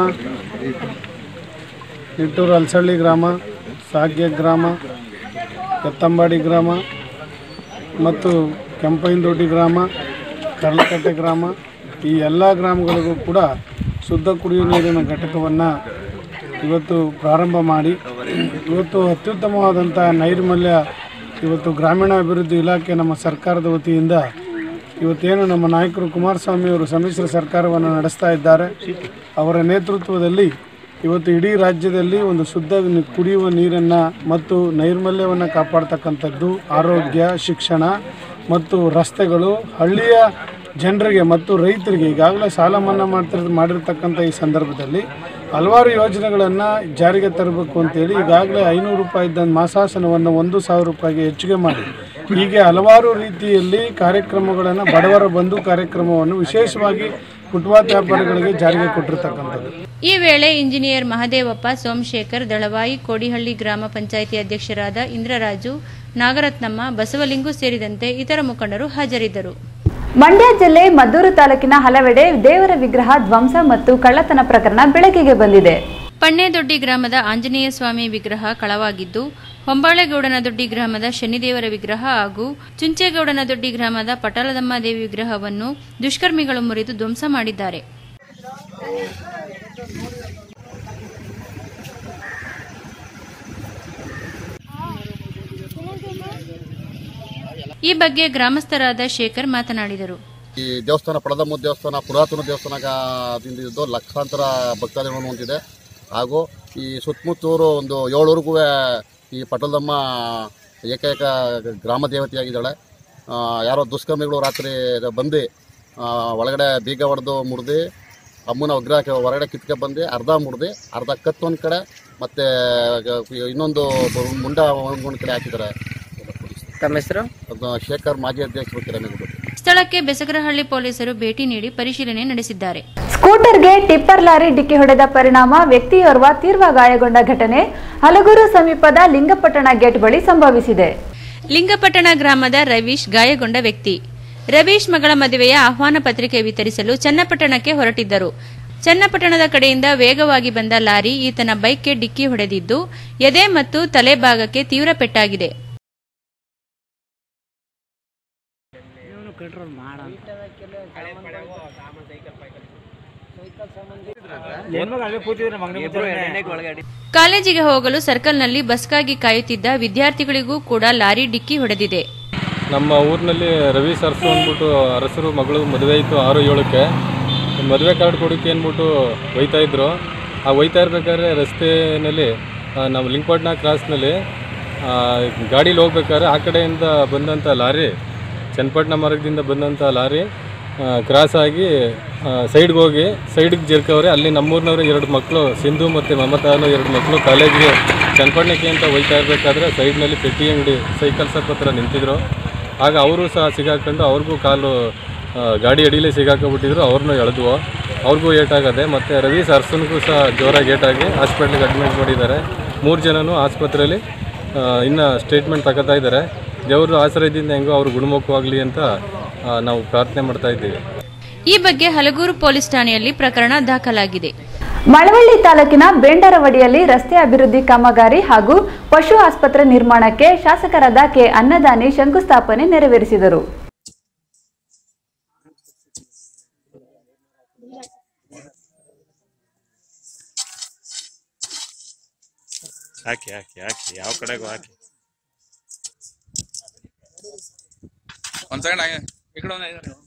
[SPEAKER 11] ನಿಟ್ಟೂರು ಅಲಸಳ್ಳಿ ಗ್ರಾಮ ಸಾಗ್ಯ ಗ್ರಾಮ ಕತ್ತಂಬಾಡಿ ಗ್ರಾಮ ಮತ್ತು ಕೆಂಪೈನದೊಡ್ಡಿ ಗ್ರಾಮ ಕರ್ಲಕಟ್ಟೆ ಗ್ರಾಮ ಈ ಎಲ್ಲ ಗ್ರಾಮಗಳಿಗೂ ಕೂಡ ಶುದ್ಧ ಕುಡಿಯುವ ನೀರಿನ ಘಟಕವನ್ನು ಇವತ್ತು ಪ್ರಾರಂಭ ಮಾಡಿ ಇವತ್ತು ಅತ್ಯುತ್ತಮವಾದಂಥ ನೈರ್ಮಲ್ಯ ಇವತ್ತು ಗ್ರಾಮೀಣಾಭಿವೃದ್ಧಿ ಇಲಾಖೆ ನಮ್ಮ ಸರ್ಕಾರದ ವತಿಯಿಂದ ಇವತ್ತೇನು ನಮ್ಮ ನಾಯಕರು ಕುಮಾರಸ್ವಾಮಿ ಅವರು ಸಮ್ಮಿಶ್ರ ಸರ್ಕಾರವನ್ನು ನಡೆಸ್ತಾ ಇದ್ದಾರೆ ಅವರ ನೇತೃತ್ವದಲ್ಲಿ ಇವತ್ತು ಇಡೀ ರಾಜ್ಯದಲ್ಲಿ ಒಂದು ಶುದ್ಧ ನಿ- ಕುಡಿಯುವ ನೀರನ್ನು ಮತ್ತು ನೈರ್ಮಲ್ಯವನ್ನು ಕಾಪಾಡ್ತಕ್ಕಂಥದ್ದು ಆರೋಗ್ಯ ಶಿಕ್ಷಣ ಮತ್ತು ರಸ್ತೆಗಳು ಹಳ್ಳಿಯ ಜನರಿಗೆ ಮತ್ತು ರೈತರಿಗೆ ಈಗಾಗಲೇ ಸಾಲ ಮನ್ನಾ ಮಾಡ್ತಿರ್ ಮಾಡಿರ್ತಕ್ಕಂಥ ಈ ಸಂದರ್ಭದಲ್ಲಿ ಹಲವಾರು ಯೋಜನೆಗಳನ್ನು ಜಾರಿಗೆ ತರಬೇಕು ಅಂತೇಳಿ ಈಗಾಗಲೇ ಐನೂರು ರೂಪಾಯಿ ಇದ್ದ ಮಾಸಾಸನವನ್ನು ಒಂದು ಸಾವಿರ ರೂಪಾಯಿಗೆ ಹೆಚ್ಚಿಗೆ ಮಾಡಿ ಹೀಗೆ ಹಲವಾರು ರೀತಿಯಲ್ಲಿ ಕಾರ್ಯಕ್ರಮಗಳನ್ನು ಬಡವರ ಬಂಧು ಕಾರ್ಯಕ್ರಮವನ್ನು ವಿಶೇಷವಾಗಿ ಫುಟ್ಪಾತ್ ವ್ಯಾಪಾರಿಗಳಿಗೆ ಜಾರಿಗೆ ಕೊಟ್ಟಿರ್ತಕ್ಕಂಥದ್ದು
[SPEAKER 3] ಈ ವೇಳೆ ಇಂಜಿನಿಯರ್ ಮಹದೇವಪ್ಪ ಸೋಮಶೇಖರ್ ದಳವಾಯಿ ಕೋಡಿಹಳ್ಳಿ ಗ್ರಾಮ ಪಂಚಾಯಿತಿ ಅಧ್ಯಕ್ಷರಾದ ಇಂದ್ರರಾಜು ನಾಗರತ್ನಮ್ಮ ಬಸವಲಿಂಗು ಸೇರಿದಂತೆ ಇತರ ಮುಖಂಡರು ಹಾಜರಿದ್ದರು
[SPEAKER 2] ಮಂಡ್ಯ ಜಿಲ್ಲೆ ಮದ್ದೂರು ತಾಲೂಕಿನ ಹಲವೆಡೆ ದೇವರ ವಿಗ್ರಹ ಧ್ವಂಸ ಮತ್ತು ಕಳ್ಳತನ ಪ್ರಕರಣ ಬೆಳಕಿಗೆ ಬಂದಿದೆ
[SPEAKER 3] ಪಣ್ಣೆದೊಡ್ಡಿ ಗ್ರಾಮದ ಆಂಜನೇಯ ಸ್ವಾಮಿ ವಿಗ್ರಹ ಕಳವಾಗಿದ್ದು ಹೊಂಬಾಳೆಗೌಡನದೊಡ್ಡಿ ಗ್ರಾಮದ ಶನಿದೇವರ ವಿಗ್ರಹ ಹಾಗೂ ಚುಂಚೇಗೌಡನದೊಡ್ಡಿ ಗ್ರಾಮದ ಪಟಾಲದಮ್ಮ ದೇವಿ ವಿಗ್ರಹವನ್ನು ದುಷ್ಕರ್ಮಿಗಳು ಮುರಿದು ಧ್ವಂಸ ಮಾಡಿದ್ದಾರೆ ಈ ಬಗ್ಗೆ ಗ್ರಾಮಸ್ಥರಾದ ಶೇಖರ್ ಮಾತನಾಡಿದರು
[SPEAKER 12] ಈ ದೇವಸ್ಥಾನ ಪಡದಮ್ಮ ದೇವಸ್ಥಾನ ಪುರಾತನ ದೇವಸ್ಥಾನದಿಂದ ಲಕ್ಷಾಂತರ ಭಕ್ತಾದಿಗಳನ್ನು ಹೊಂದಿದೆ ಹಾಗೂ ಈ ಸುತ್ತಮುತ್ತೂರು ಒಂದು ಏಳೂರಿಗೂ ಈ ಪಟಲದಮ್ಮ ಏಕೈಕ ಗ್ರಾಮ ದೇವತೆಯಾಗಿದ್ದಾಳೆ ಆ, ಯಾರೋ ದುಷ್ಕರ್ಮಿಗಳು ರಾತ್ರಿ ಬಂದು ಆ, ಒಳಗಡೆ ಬೀಗ ಹೊಡೆದು ಮುರಿದು ಅಮ್ಮನ ವಿಗ್ರಹಕ್ಕೆ ಹೊರಗಡೆ ಕಿತ್ಕೆ ಬಂದು ಅರ್ಧ ಮುರಿದು ಅರ್ಧ ಕತ್ತು ಒಂದು ಕಡೆ ಮತ್ತು ಇನ್ನೊಂದು ಮುಂಡ ಒಂದು ಕಡೆ ಹಾಕಿದ್ದಾರೆ
[SPEAKER 13] ತಮ್ಮ ಹೆಸರು
[SPEAKER 12] ಅದು ಶೇಖರ್ ಮಾಜಿ ಅಧ್ಯಕ್ಷರು ಕಿರಣ್
[SPEAKER 3] ಸ್ಥಳಕ್ಕೆ ಬೆಸಗರಹಳ್ಳಿ ಪೊಲೀಸರು ಭೇಟಿ ನೀಡಿ ಪರಿಶೀಲನೆ ನಡೆಸಿದ್ದಾರೆ
[SPEAKER 2] ಸ್ಕೂಟರ್ಗೆ ಟಿಪ್ಪರ್ ಲಾರಿ ಡಿಕ್ಕಿ ಹೊಡೆದ ಪರಿಣಾಮ ವ್ಯಕ್ತಿಯೋರ್ವ ತೀವ್ರ ಗಾಯಗೊಂಡ ಘಟನೆ ಹಲಗೂರು ಸಮೀಪದ ಲಿಂಗಪಟ್ಟಣ ಗೇಟ್ ಬಳಿ ಸಂಭವಿಸಿದೆ
[SPEAKER 3] ಲಿಂಗಪಟ್ಟಣ ಗ್ರಾಮದ ರವೀಶ್ ಗಾಯಗೊಂಡ ವ್ಯಕ್ತಿ ರವೀಶ್ ಮಗಳ ಮದುವೆಯ ಆಹ್ವಾನ ಪತ್ರಿಕೆ ವಿತರಿಸಲು ಚನ್ನಪಟ್ಟಣಕ್ಕೆ ಹೊರಟಿದ್ದರು ಚನ್ನಪಟ್ಟಣದ ಕಡೆಯಿಂದ ವೇಗವಾಗಿ ಬಂದ ಲಾರಿ ಈತನ ಬೈಕ್ಗೆ ಡಿಕ್ಕಿ ಹೊಡೆದಿದ್ದು ಎದೆ ಮತ್ತು ತಲೆ ಭಾಗಕ್ಕೆ ತೀವ್ರ ಪೆಟ್ಟಾಗಿದೆ ಕಾಲೇಜಿಗೆ ಹೋಗಲು ಸರ್ಕಲ್ನಲ್ಲಿ ಬಸ್ಗಾಗಿ ಕಾಯುತ್ತಿದ್ದ ವಿದ್ಯಾರ್ಥಿಗಳಿಗೂ ಕೂಡ ಲಾರಿ ಡಿಕ್ಕಿ ಹೊಡೆದಿದೆ
[SPEAKER 14] ನಮ್ಮ ಊರಿನಲ್ಲಿ ರವಿ ಸರ್ಸು ಅಂದ್ಬಿಟ್ಟು ಅರಸರು ಮಗಳು ಮದುವೆ ಇತ್ತು ಆರು ಏಳಕ್ಕೆ ಮದುವೆ ಕಾರ್ಡ್ ಕೊಡೋಕ್ಕೆ ಅಂದ್ಬಿಟ್ಟು ಒಯ್ತಾ ಇದ್ರು ಆ ಒಯ್ತಾ ಇರ್ಬೇಕಾದ್ರೆ ರಸ್ತೆಯಲ್ಲಿ ಆ, ನಮ್ಮ ಲಿಂಗಪಟ್ಟಣ ಕ್ರಾಸ್ನಲ್ಲಿ ಆ, ಗಾಡೀಲಿ ಹೋಗ್ಬೇಕಾದ್ರೆ ಆ ಕಡೆಯಿಂದ ಬಂದಂಥ ಲಾರಿ ಚನ್ನಪಟ್ಟಣ ಮಾರ್ಗದಿಂದ ಬಂದಂಥ ಲಾರಿ ಕ್ರಾಸ್ ಆಗಿ ಸೈಡ್ಗೆ ಹೋಗಿ ಸೈಡ್ಗೆ ಜರ್ಕವ್ರೆ ಅಲ್ಲಿ ನಮ್ಮೂರಿನವ್ರು ಎರಡು ಮಕ್ಕಳು ಸಿಂಧು ಮತ್ತು ಮಮತಾ ಅನ್ನೋ ಎರಡು ಮಕ್ಕಳು ಕಾಲೇಜ್ಗೆ ಚನ್ನಪಟ್ಟಣಕ್ಕೆ ಅಂತ ಹೋಗ್ತಾ ಇರಬೇಕಾದ್ರೆ ಸೈಡ್ನಲ್ಲಿ ಪೆಟ್ಟಿ ಅಂಗಡಿ ಸೈಕಲ್ ಶಾಪ್ ಹತ್ರ ನಿಂತಿದ್ರು ಆಗ ಅವರು ಸಹ ಸಿಗಾಕೊಂಡು ಅವ್ರಿಗೂ ಕಾಲು ಆ, ಗಾಡಿ ಅಡಿಲೇ ಸಿಗಾಕೊಂಡ್ಬಿಟ್ಟಿದ್ರು ಅವ್ರನ್ನೂ ಎಳೆದ್ವು ಅವ್ರಿಗೂ ಏಟಾಗದೆ ಮತ್ತು ರವಿ ಸರ್ಸನ್ಗೂ ಸಹ ಜೋರಾಗಿ ಏಟಾಗಿ ಹಾಸ್ಪಿಟ್ಲಿಗೆ ಅಡ್ಮಿಟ್ ಮಾಡಿದ್ದಾರೆ ಮೂರು ಜನನೂ ಆಸ್ಪತ್ರೆಯಲ್ಲಿ ಆ, ಇನ್ನು ಸ್ಟೇಟ್ಮೆಂಟ್ ತಗೋತಾ ಇದ್ದಾರೆ ದೇವರು ಆಶ್ರಯದಿಂದ ಹೆಂಗೋ ಅವ್ರು ಗುಣಮುಖವಾಗಲಿ ಅಂತ ಆ, ನಾವು ಪ್ರಾರ್ಥನೆ ಮಾಡ್ತಾ ಇದ್ದೀವಿ
[SPEAKER 3] ಈ ಬಗ್ಗೆ ಹಲಗೂರು ಪೊಲೀಸ್ ಠಾಣೆಯಲ್ಲಿ ಪ್ರಕರಣ ದಾಖಲಾಗಿದೆ
[SPEAKER 2] ಮಳವಳ್ಳಿ ತಾಲೂಕಿನ ಬೇಂಡರವಡಿಯಲ್ಲಿ ರಸ್ತೆ ಅಭಿವೃದ್ಧಿ ಕಾಮಗಾರಿ ಹಾಗೂ ಪಶು ಆಸ್ಪತ್ರೆ ನಿರ್ಮಾಣಕ್ಕೆ ಶಾಸಕರಾದ ಕೆ ಅನ್ನದಾನಿ ಶಂಕುಸ್ಥಾಪನೆ ನೆರವೇರಿಸಿದರು
[SPEAKER 15] ಹಾಕಿ ಹಾಕಿ ಹಾಕಿ ಯಾವ ಕಡೆಗೂ ಹಾಕಿ
[SPEAKER 16] ಒಂದ್ ಸೆಕೆಂಡ್ ಹಾಗೆ ಈ ಕಡೆ ಒಂದ್ ಐದು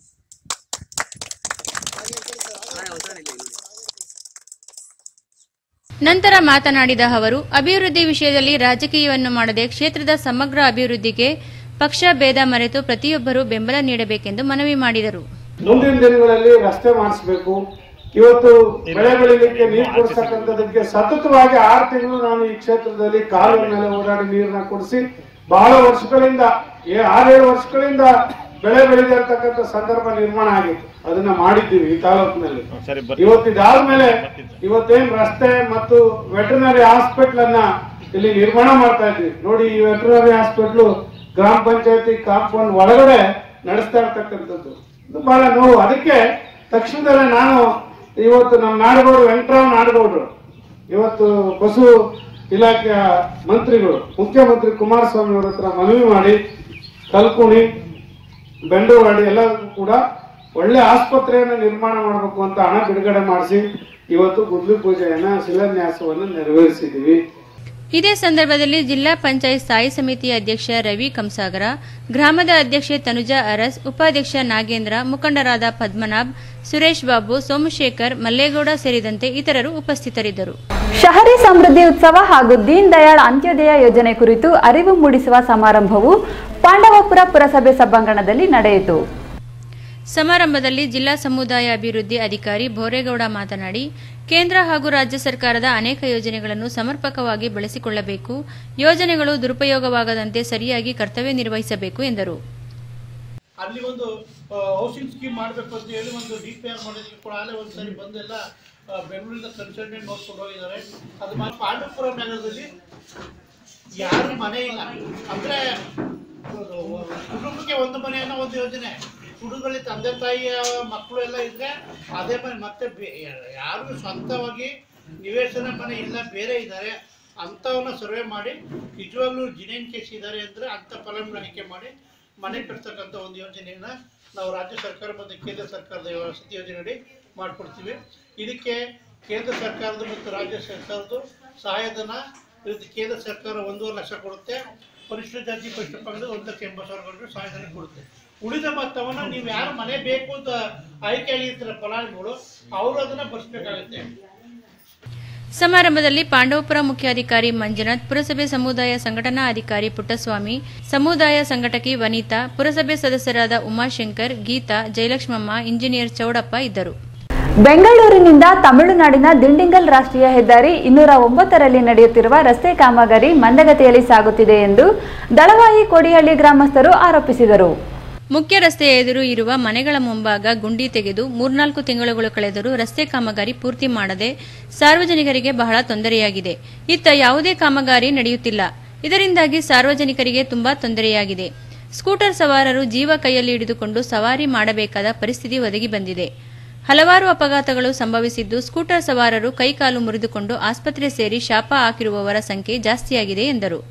[SPEAKER 3] ನಂತರ ಮಾತನಾಡಿದ ಅವರು ಅಭಿವೃದ್ಧಿ ವಿಷಯದಲ್ಲಿ ರಾಜಕೀಯವನ್ನು ಮಾಡದೆ ಕ್ಷೇತ್ರದ ಸಮಗ್ರ ಅಭಿವೃದ್ಧಿಗೆ ಪಕ್ಷ ಭೇದ ಮರೆತು ಪ್ರತಿಯೊಬ್ಬರೂ ಬೆಂಬಲ ನೀಡಬೇಕೆಂದು ಮನವಿ ಮಾಡಿದರು
[SPEAKER 11] ಮುಂದಿನ ದಿನಗಳಲ್ಲಿ ರಸ್ತೆ ಮಾಡಿಸ್ಬೇಕು ಇವತ್ತು ಬೆಳೆ ಬೆಳಿಲಿಕ್ಕೆ ನೀರು ಕೊಡಿಸ್ತಕ್ಕಂಥದಕ್ಕೆ ಸತತವಾಗಿ ಆರು ತಿಂಗಳು ನಾನು ಈ ಕ್ಷೇತ್ರದಲ್ಲಿ ಕಾಲುವೆ ಮೇಲೆ ಓಡಾಡಿ ನೀರನ್ನ ಕೊಡಿಸಿ ಬಹಳ ವರ್ಷಗಳಿಂದ ಏ- ಆರೇಳು ವರ್ಷಗಳಿಂದ ಬೆಳೆ ಬೆಳೆದೇ ಇರ್ತಕ್ಕಂಥ ಸಂದರ್ಭ ನಿರ್ಮಾಣ ಆಗಿತ್ತು ಅದನ್ನ ಮಾಡಿದ್ದೀವಿ ಈ ತಾಲೂಕಿನಲ್ಲಿ ಇವತ್ತು ಇದಾದ್ಮೇಲೆ ಇವತ್ತೇನ್ ರಸ್ತೆ ಮತ್ತು ವೆಟರ್ನರಿ ಹಾಸ್ಪಿಟಲ್ ಅನ್ನ ಇಲ್ಲಿ ನಿರ್ಮಾಣ ಮಾಡ್ತಾ ಇದ್ವಿ ನೋಡಿ ಈ ವೆಟರ್ನರಿ ಹಾಸ್ಪಿಟ್ಲು ಗ್ರಾಮ ಪಂಚಾಯತಿ ಕಾಂಪೌಂಡ್ ಒಳಗಡೆ ನಡೆಸ್ತಾ ಇರ್ತಕ್ಕಂಥದ್ದು ಇದು ಬಹಳ ನೋವು ಅದಕ್ಕೆ ತಕ್ಷಣದಲ್ಲೇ ನಾನು ಇವತ್ತು ನಮ್ಮ ನಾಡಗೌಡರು ವೆಂಕಟರಾವ್ ನಾಡಗೌಡರು ಇವತ್ತು ಪಶು ಇಲಾಖೆಯ ಮಂತ್ರಿಗಳು ಮುಖ್ಯಮಂತ್ರಿ ಕುಮಾರಸ್ವಾಮಿ ಅವರ ಹತ್ರ ಮನವಿ ಮಾಡಿ ಕಲ್ಕುಣಿ ಬೆಂಡೂವಾಡಿ ಎಲ್ಲರಿಗೂ ಕೂಡ ಒಳ್ಳೆ ಆಸ್ಪತ್ರೆಯನ್ನು ನಿರ್ಮಾಣ ಮಾಡಬೇಕು ಅಂತ ಹಣ ಬಿಡುಗಡೆ ಮಾಡಿಸಿ ಇವತ್ತು ಗುದ್ಲಿ ಪೂಜೆಯನ್ನ ಶಿಲಾನ್ಯಾಸವನ್ನು ನೆರವೇರಿಸಿದ್ದೀವಿ
[SPEAKER 3] ಇದೇ ಸಂದರ್ಭದಲ್ಲಿ ಜಿಲ್ಲಾ ಪಂಚಾಯತ್ ಸ್ಥಾಯಿ ಸಮಿತಿ ಅಧ್ಯಕ್ಷ ರವಿ ಕಂಸಾಗರ ಗ್ರಾಮದ ಅಧ್ಯಕ್ಷೆ ತನುಜಾ ಅರಸ್ ಉಪಾಧ್ಯಕ್ಷ ನಾಗೇಂದ್ರ ಮುಖಂಡರಾದ ಪದ್ಮನಾಭ್ ಸುರೇಶ್ ಬಾಬು ಸೋಮಶೇಖರ್ ಮಲ್ಲೇಗೌಡ ಸೇರಿದಂತೆ ಇತರರು ಉಪಸ್ಥಿತರಿದ್ದರು
[SPEAKER 2] ಶಹರಿ ಸಮೃದ್ಧಿ ಉತ್ಸವ ಹಾಗೂ ದೀನ್ ದಯಾಳ್ ಅಂತ್ಯೋದಯ ಯೋಜನೆ ಕುರಿತು ಅರಿವು ಮೂಡಿಸುವ ಸಮಾರಂಭವು ಪಾಂಡವಪುರ ಪುರಸಭೆ ಸಭಾಂಗಣದಲ್ಲಿ ನಡೆಯಿತು
[SPEAKER 3] ಸಮಾರಂಭದಲ್ಲಿ ಜಿಲ್ಲಾ ಸಮುದಾಯ ಅಭಿವೃದ್ಧಿ ಅಧಿಕಾರಿ ಬೋರೇಗೌಡ ಮಾತನಾಡಿ ಕೇಂದ್ರ ಹಾಗೂ ರಾಜ್ಯ ಸರ್ಕಾರದ ಅನೇಕ ಯೋಜನೆಗಳನ್ನು ಸಮರ್ಪಕವಾಗಿ ಬಳಸಿಕೊಳ್ಳಬೇಕು ಯೋಜನೆಗಳು ದುರುಪಯೋಗವಾಗದಂತೆ ಸರಿಯಾಗಿ ಕರ್ತವ್ಯ ನಿರ್ವಹಿಸಬೇಕು ಎಂದರು
[SPEAKER 17] ಅಲ್ಲಿ ಒಂದು ಹೌಸಿಂಗ್ ಸ್ಕೀಮ್ ಮಾಡಬೇಕು ಅಂತ ಹೇಳಿ ಒಂದು ಡಿ ಪಿ ಆರ್ ಮಾಡೋದಕ್ಕೆ ಕೂಡ ಅಲ್ಲೇ ಒಂದು ಸರಿ ಬಂದೆಲ್ಲ ಆ, ಬೆಂಗಳೂರಿಂದ ಕನ್ಸಲ್ಟೆಂಟ್ ನೋಡ್ಕೊಂಡು ಹೋಗಿದ್ದಾರೆ ಅದು ಮಾಡಿ ಪಾಂಡವಪುರ ನಗರದಲ್ಲಿ ಯಾರು ಮನೆ ಇಲ್ಲ ಅಂದ್ರೆ ಅದು ಕುಟುಂಬಕ್ಕೆ ಒಂದು ಮನೆ ಅನ್ನೋ ಒಂದು ಯೋಜನೆ ಕುಟುಂಬದಲ್ಲಿ ತಂದೆ ತಾಯಿಯ ಮಕ್ಕಳು ಎಲ್ಲ ಇದ್ರೆ ಅದೇ ಮನೆ ಮತ್ತೆ ಬೇ- ಯಾರು ಸ್ವಂತವಾಗಿ ನಿವೇಶನ ಮನೆ ಇಲ್ಲ ಬೇರೆ ಇದ್ದಾರೆ ಅಂಥವನ್ನ ಸರ್ವೆ ಮಾಡಿ ನಿಜವಾಗ್ಲೂ ಜಿನೇನ್ ಕೇಸ್ ಇದ್ದಾರೆ ಅಂದರೆ ಅಂಥ ಫಲಾನುಭವಿ ಮಾಡಿ ಮನೆ ಕಟ್ತಕ್ಕಂಥ ಒಂದು ಯೋಜನೆಯನ್ನ ನಾವು ರಾಜ್ಯ ಸರ್ಕಾರ ಮತ್ತು ಕೇಂದ್ರ ಸರ್ಕಾರದ ವಸತಿ ಯೋಜನೆಯಡಿ ಮಾಡಿಕೊಡ್ತೀವಿ ಇದಕ್ಕೆ ಕೇಂದ್ರ ಸರ್ಕಾರದ ಮತ್ತು ರಾಜ್ಯ ಸರ್ಕಾರದ ಸಹಾಯಧನ ಇದಕ್ಕೆ ಕೇಂದ್ರ ಸರ್ಕಾರ ಒಂದೂವರೆ ಲಕ್ಷ ಕೊಡುತ್ತೆ ಪರಿಶಿಷ್ಟ ಜಾತಿ ಪರಿಶಿಷ್ಟ ಪಂಗಡ ಒಂದು ಲಕ್ಷ ಎಂಬತ್ತು ಸಾವಿರ ಕೊಟ್ಟು ಸಹಾಯಧನ ಕೊಡುತ್ತೆ ಉಳಿದ ಮೊತ್ತವನ್ನು ನೀವು ಯಾರು ಮನೆ ಬೇಕು ಅಂತ ಆಯ್ಕೆ ಆಗಿರ್ತೀರ ಫಲಾನುಭವಿಗಳು ಅವರು ಅದನ್ನ ಬರ್ಸ್ಬೇಕಾಗುತ್ತೆ
[SPEAKER 3] ಸಮಾರಂಭದಲ್ಲಿ ಪಾಂಡವಪುರ ಮುಖ್ಯಾಧಿಕಾರಿ ಮಂಜುನಾಥ್ ಪುರಸಭೆ ಸಮುದಾಯ ಸಂಘಟನಾ ಅಧಿಕಾರಿ ಪುಟ್ಟಸ್ವಾಮಿ ಸಮುದಾಯ ಸಂಘಟಕಿ ವನಿತಾ ಪುರಸಭೆ ಸದಸ್ಯರಾದ ಉಮಾಶಂಕರ್ ಗೀತಾ ಜಯಲಕ್ಷ್ಮಮ್ಮ ಇಂಜಿನಿಯರ್ ಚೌಡಪ್ಪ ಇದ್ದರು
[SPEAKER 2] ಬೆಂಗಳೂರಿನಿಂದ ತಮಿಳುನಾಡಿನ ದಿಂಡಿಗಲ್ ರಾಷ್ಟ್ರೀಯ ಹೆದ್ದಾರಿ ಇನ್ನೂರ ಒಂಬತ್ತರಲ್ಲಿ ನಡೆಯುತ್ತಿರುವ ರಸ್ತೆ ಕಾಮಗಾರಿ ಮಂದಗತಿಯಲ್ಲಿ ಸಾಗುತ್ತಿದೆ ಎಂದು ದಳವಾಯಿ ಕೋಡಿಹಳ್ಳಿ ಗ್ರಾಮಸ್ಥರು ಆರೋಪಿಸಿದರು
[SPEAKER 3] ಮುಖ್ಯ ರಸ್ತೆಯ ಎದುರು ಇರುವ ಮನೆಗಳ ಮುಂಭಾಗ ಗುಂಡಿ ತೆಗೆದು ಮೂರ್ನಾಲ್ಕು ತಿಂಗಳುಗಳು ಕಳೆದರೂ ರಸ್ತೆ ಕಾಮಗಾರಿ ಪೂರ್ತಿ ಮಾಡದೆ ಸಾರ್ವಜನಿಕರಿಗೆ ಬಹಳ ತೊಂದರೆಯಾಗಿದೆ ಇತ್ತ ಯಾವುದೇ ಕಾಮಗಾರಿ ನಡೆಯುತ್ತಿಲ್ಲ ಇದರಿಂದಾಗಿ ಸಾರ್ವಜನಿಕರಿಗೆ ತುಂಬಾ ತೊಂದರೆಯಾಗಿದೆ ಸ್ಕೂಟರ್ ಸವಾರರು ಜೀವ ಕೈಯಲ್ಲಿ ಹಿಡಿದುಕೊಂಡು ಸವಾರಿ ಮಾಡಬೇಕಾದ ಪರಿಸ್ಥಿತಿ ಒದಗಿ ಬಂದಿದೆ ಹಲವಾರು ಅಪಘಾತಗಳು ಸಂಭವಿಸಿದ್ದು ಸ್ಕೂಟರ್ ಸವಾರರು ಕೈಕಾಲು ಮುರಿದುಕೊಂಡು ಆಸ್ಪತ್ರೆ ಸೇರಿ ಶಾಪ ಹಾಕಿರುವವರ ಸಂಖ್ಯೆ ಜಾಸ್ತಿಯಾಗಿದೆ ಎಂದರು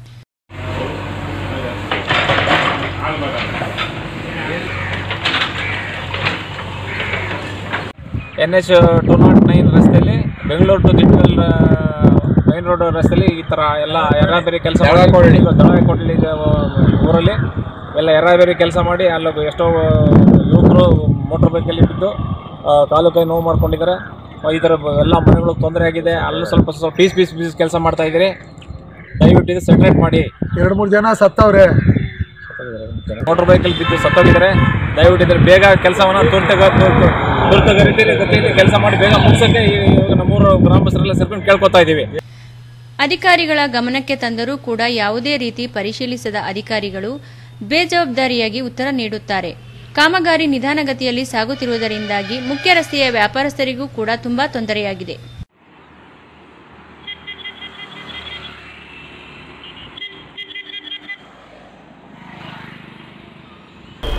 [SPEAKER 18] N H two nought nine ರಸ್ತೆಯಲ್ಲಿ Bengaluru to Ditkal main road ರಸ್ತೆಯಲ್ಲಿ ಈ ಥರ ಎಲ್ಲ ಎರ್ರಾಬೇರಿ ಕೆಲಸ ದಳವಾಯಿಕೊಡ್ಲಿ ಊರಲ್ಲಿ ಎಲ್ಲ ಎರ್ರಾಬೇರಿ ಕೆಲಸ ಮಾಡಿ ಅಲ್ಲಿ ಎಷ್ಟೋ ಯುವಕರು ಮೋಟ್ರ್ ಬೈಕಲ್ಲಿ ಬಿದ್ದು ಆ, ಕಾಲು ಕೈ ನೋವು ಮಾಡ್ಕೊಂಡಿದ್ದಾರೆ ಈ ಥರ ಬ- ಎಲ್ಲ ಮನೆಗಳು ತೊಂದರೆ ಆಗಿದೆ ಅಲ್ಲೂ ಸ್ವಲ್ಪ ಸ್ವಲ್ಪ ಪೀಸ್ ಪೀಸ್ ಪೀಸ್ ಕೆಲಸ ಮಾಡ್ತಾ ಇದ್ದೀರಿ ದಯವಿಟ್ಟು ಇದು ಸೆಟ್ರೇಟ್ ಮಾಡಿ
[SPEAKER 19] ಎರಡು ಮೂರು ಜನ ಸತ್ತವ್ರೆ
[SPEAKER 18] ಮೋಟರ್ ಬೈಕಲ್ಲಿ ಬಿದ್ದು ಸತ್ತೋಗಿದ್ದಾರೆ ದಯವಿಟ್ಟು ಇದ್ರ ಬೇಗ ಕೆಲಸವನ್ನ ತುರ್ತ ತುರ್ತ ಗತಿಯಲ್ಲಿ ಗತಿಯಲ್ಲಿ ಕೆಲಸ ಮಾಡಿ ಬೇಗ ಮುಗಿಸೋಕ್ಕೆ ಇವಾಗ ನಮ್ಮೂರು ಗ್ರಾಮಸ್ಥರೆಲ್ಲ ಸೇರ್ಕೊಂಡು ಕೇಳ್ಕೊತಾ ಇದ್ದೀವಿ
[SPEAKER 3] ಅಧಿಕಾರಿಗಳ ಗಮನಕ್ಕೆ ತಂದರೂ ಕೂಡ ಯಾವುದೇ ರೀತಿ ಪರಿಶೀಲಿಸದ ಅಧಿಕಾರಿಗಳು ಬೇಜವಾಬ್ದಾರಿಯಾಗಿ ಉತ್ತರ ನೀಡುತ್ತಾರೆ ಕಾಮಗಾರಿ ನಿಧಾನಗತಿಯಲ್ಲಿ ಸಾಗುತ್ತಿರುವುದರಿಂದಾಗಿ ಮುಖ್ಯ ರಸ್ತೆಯ ವ್ಯಾಪಾರಸ್ಥರಿಗೂ ಕೂಡ ತುಂಬಾ ತೊಂದರೆಯಾಗಿದೆ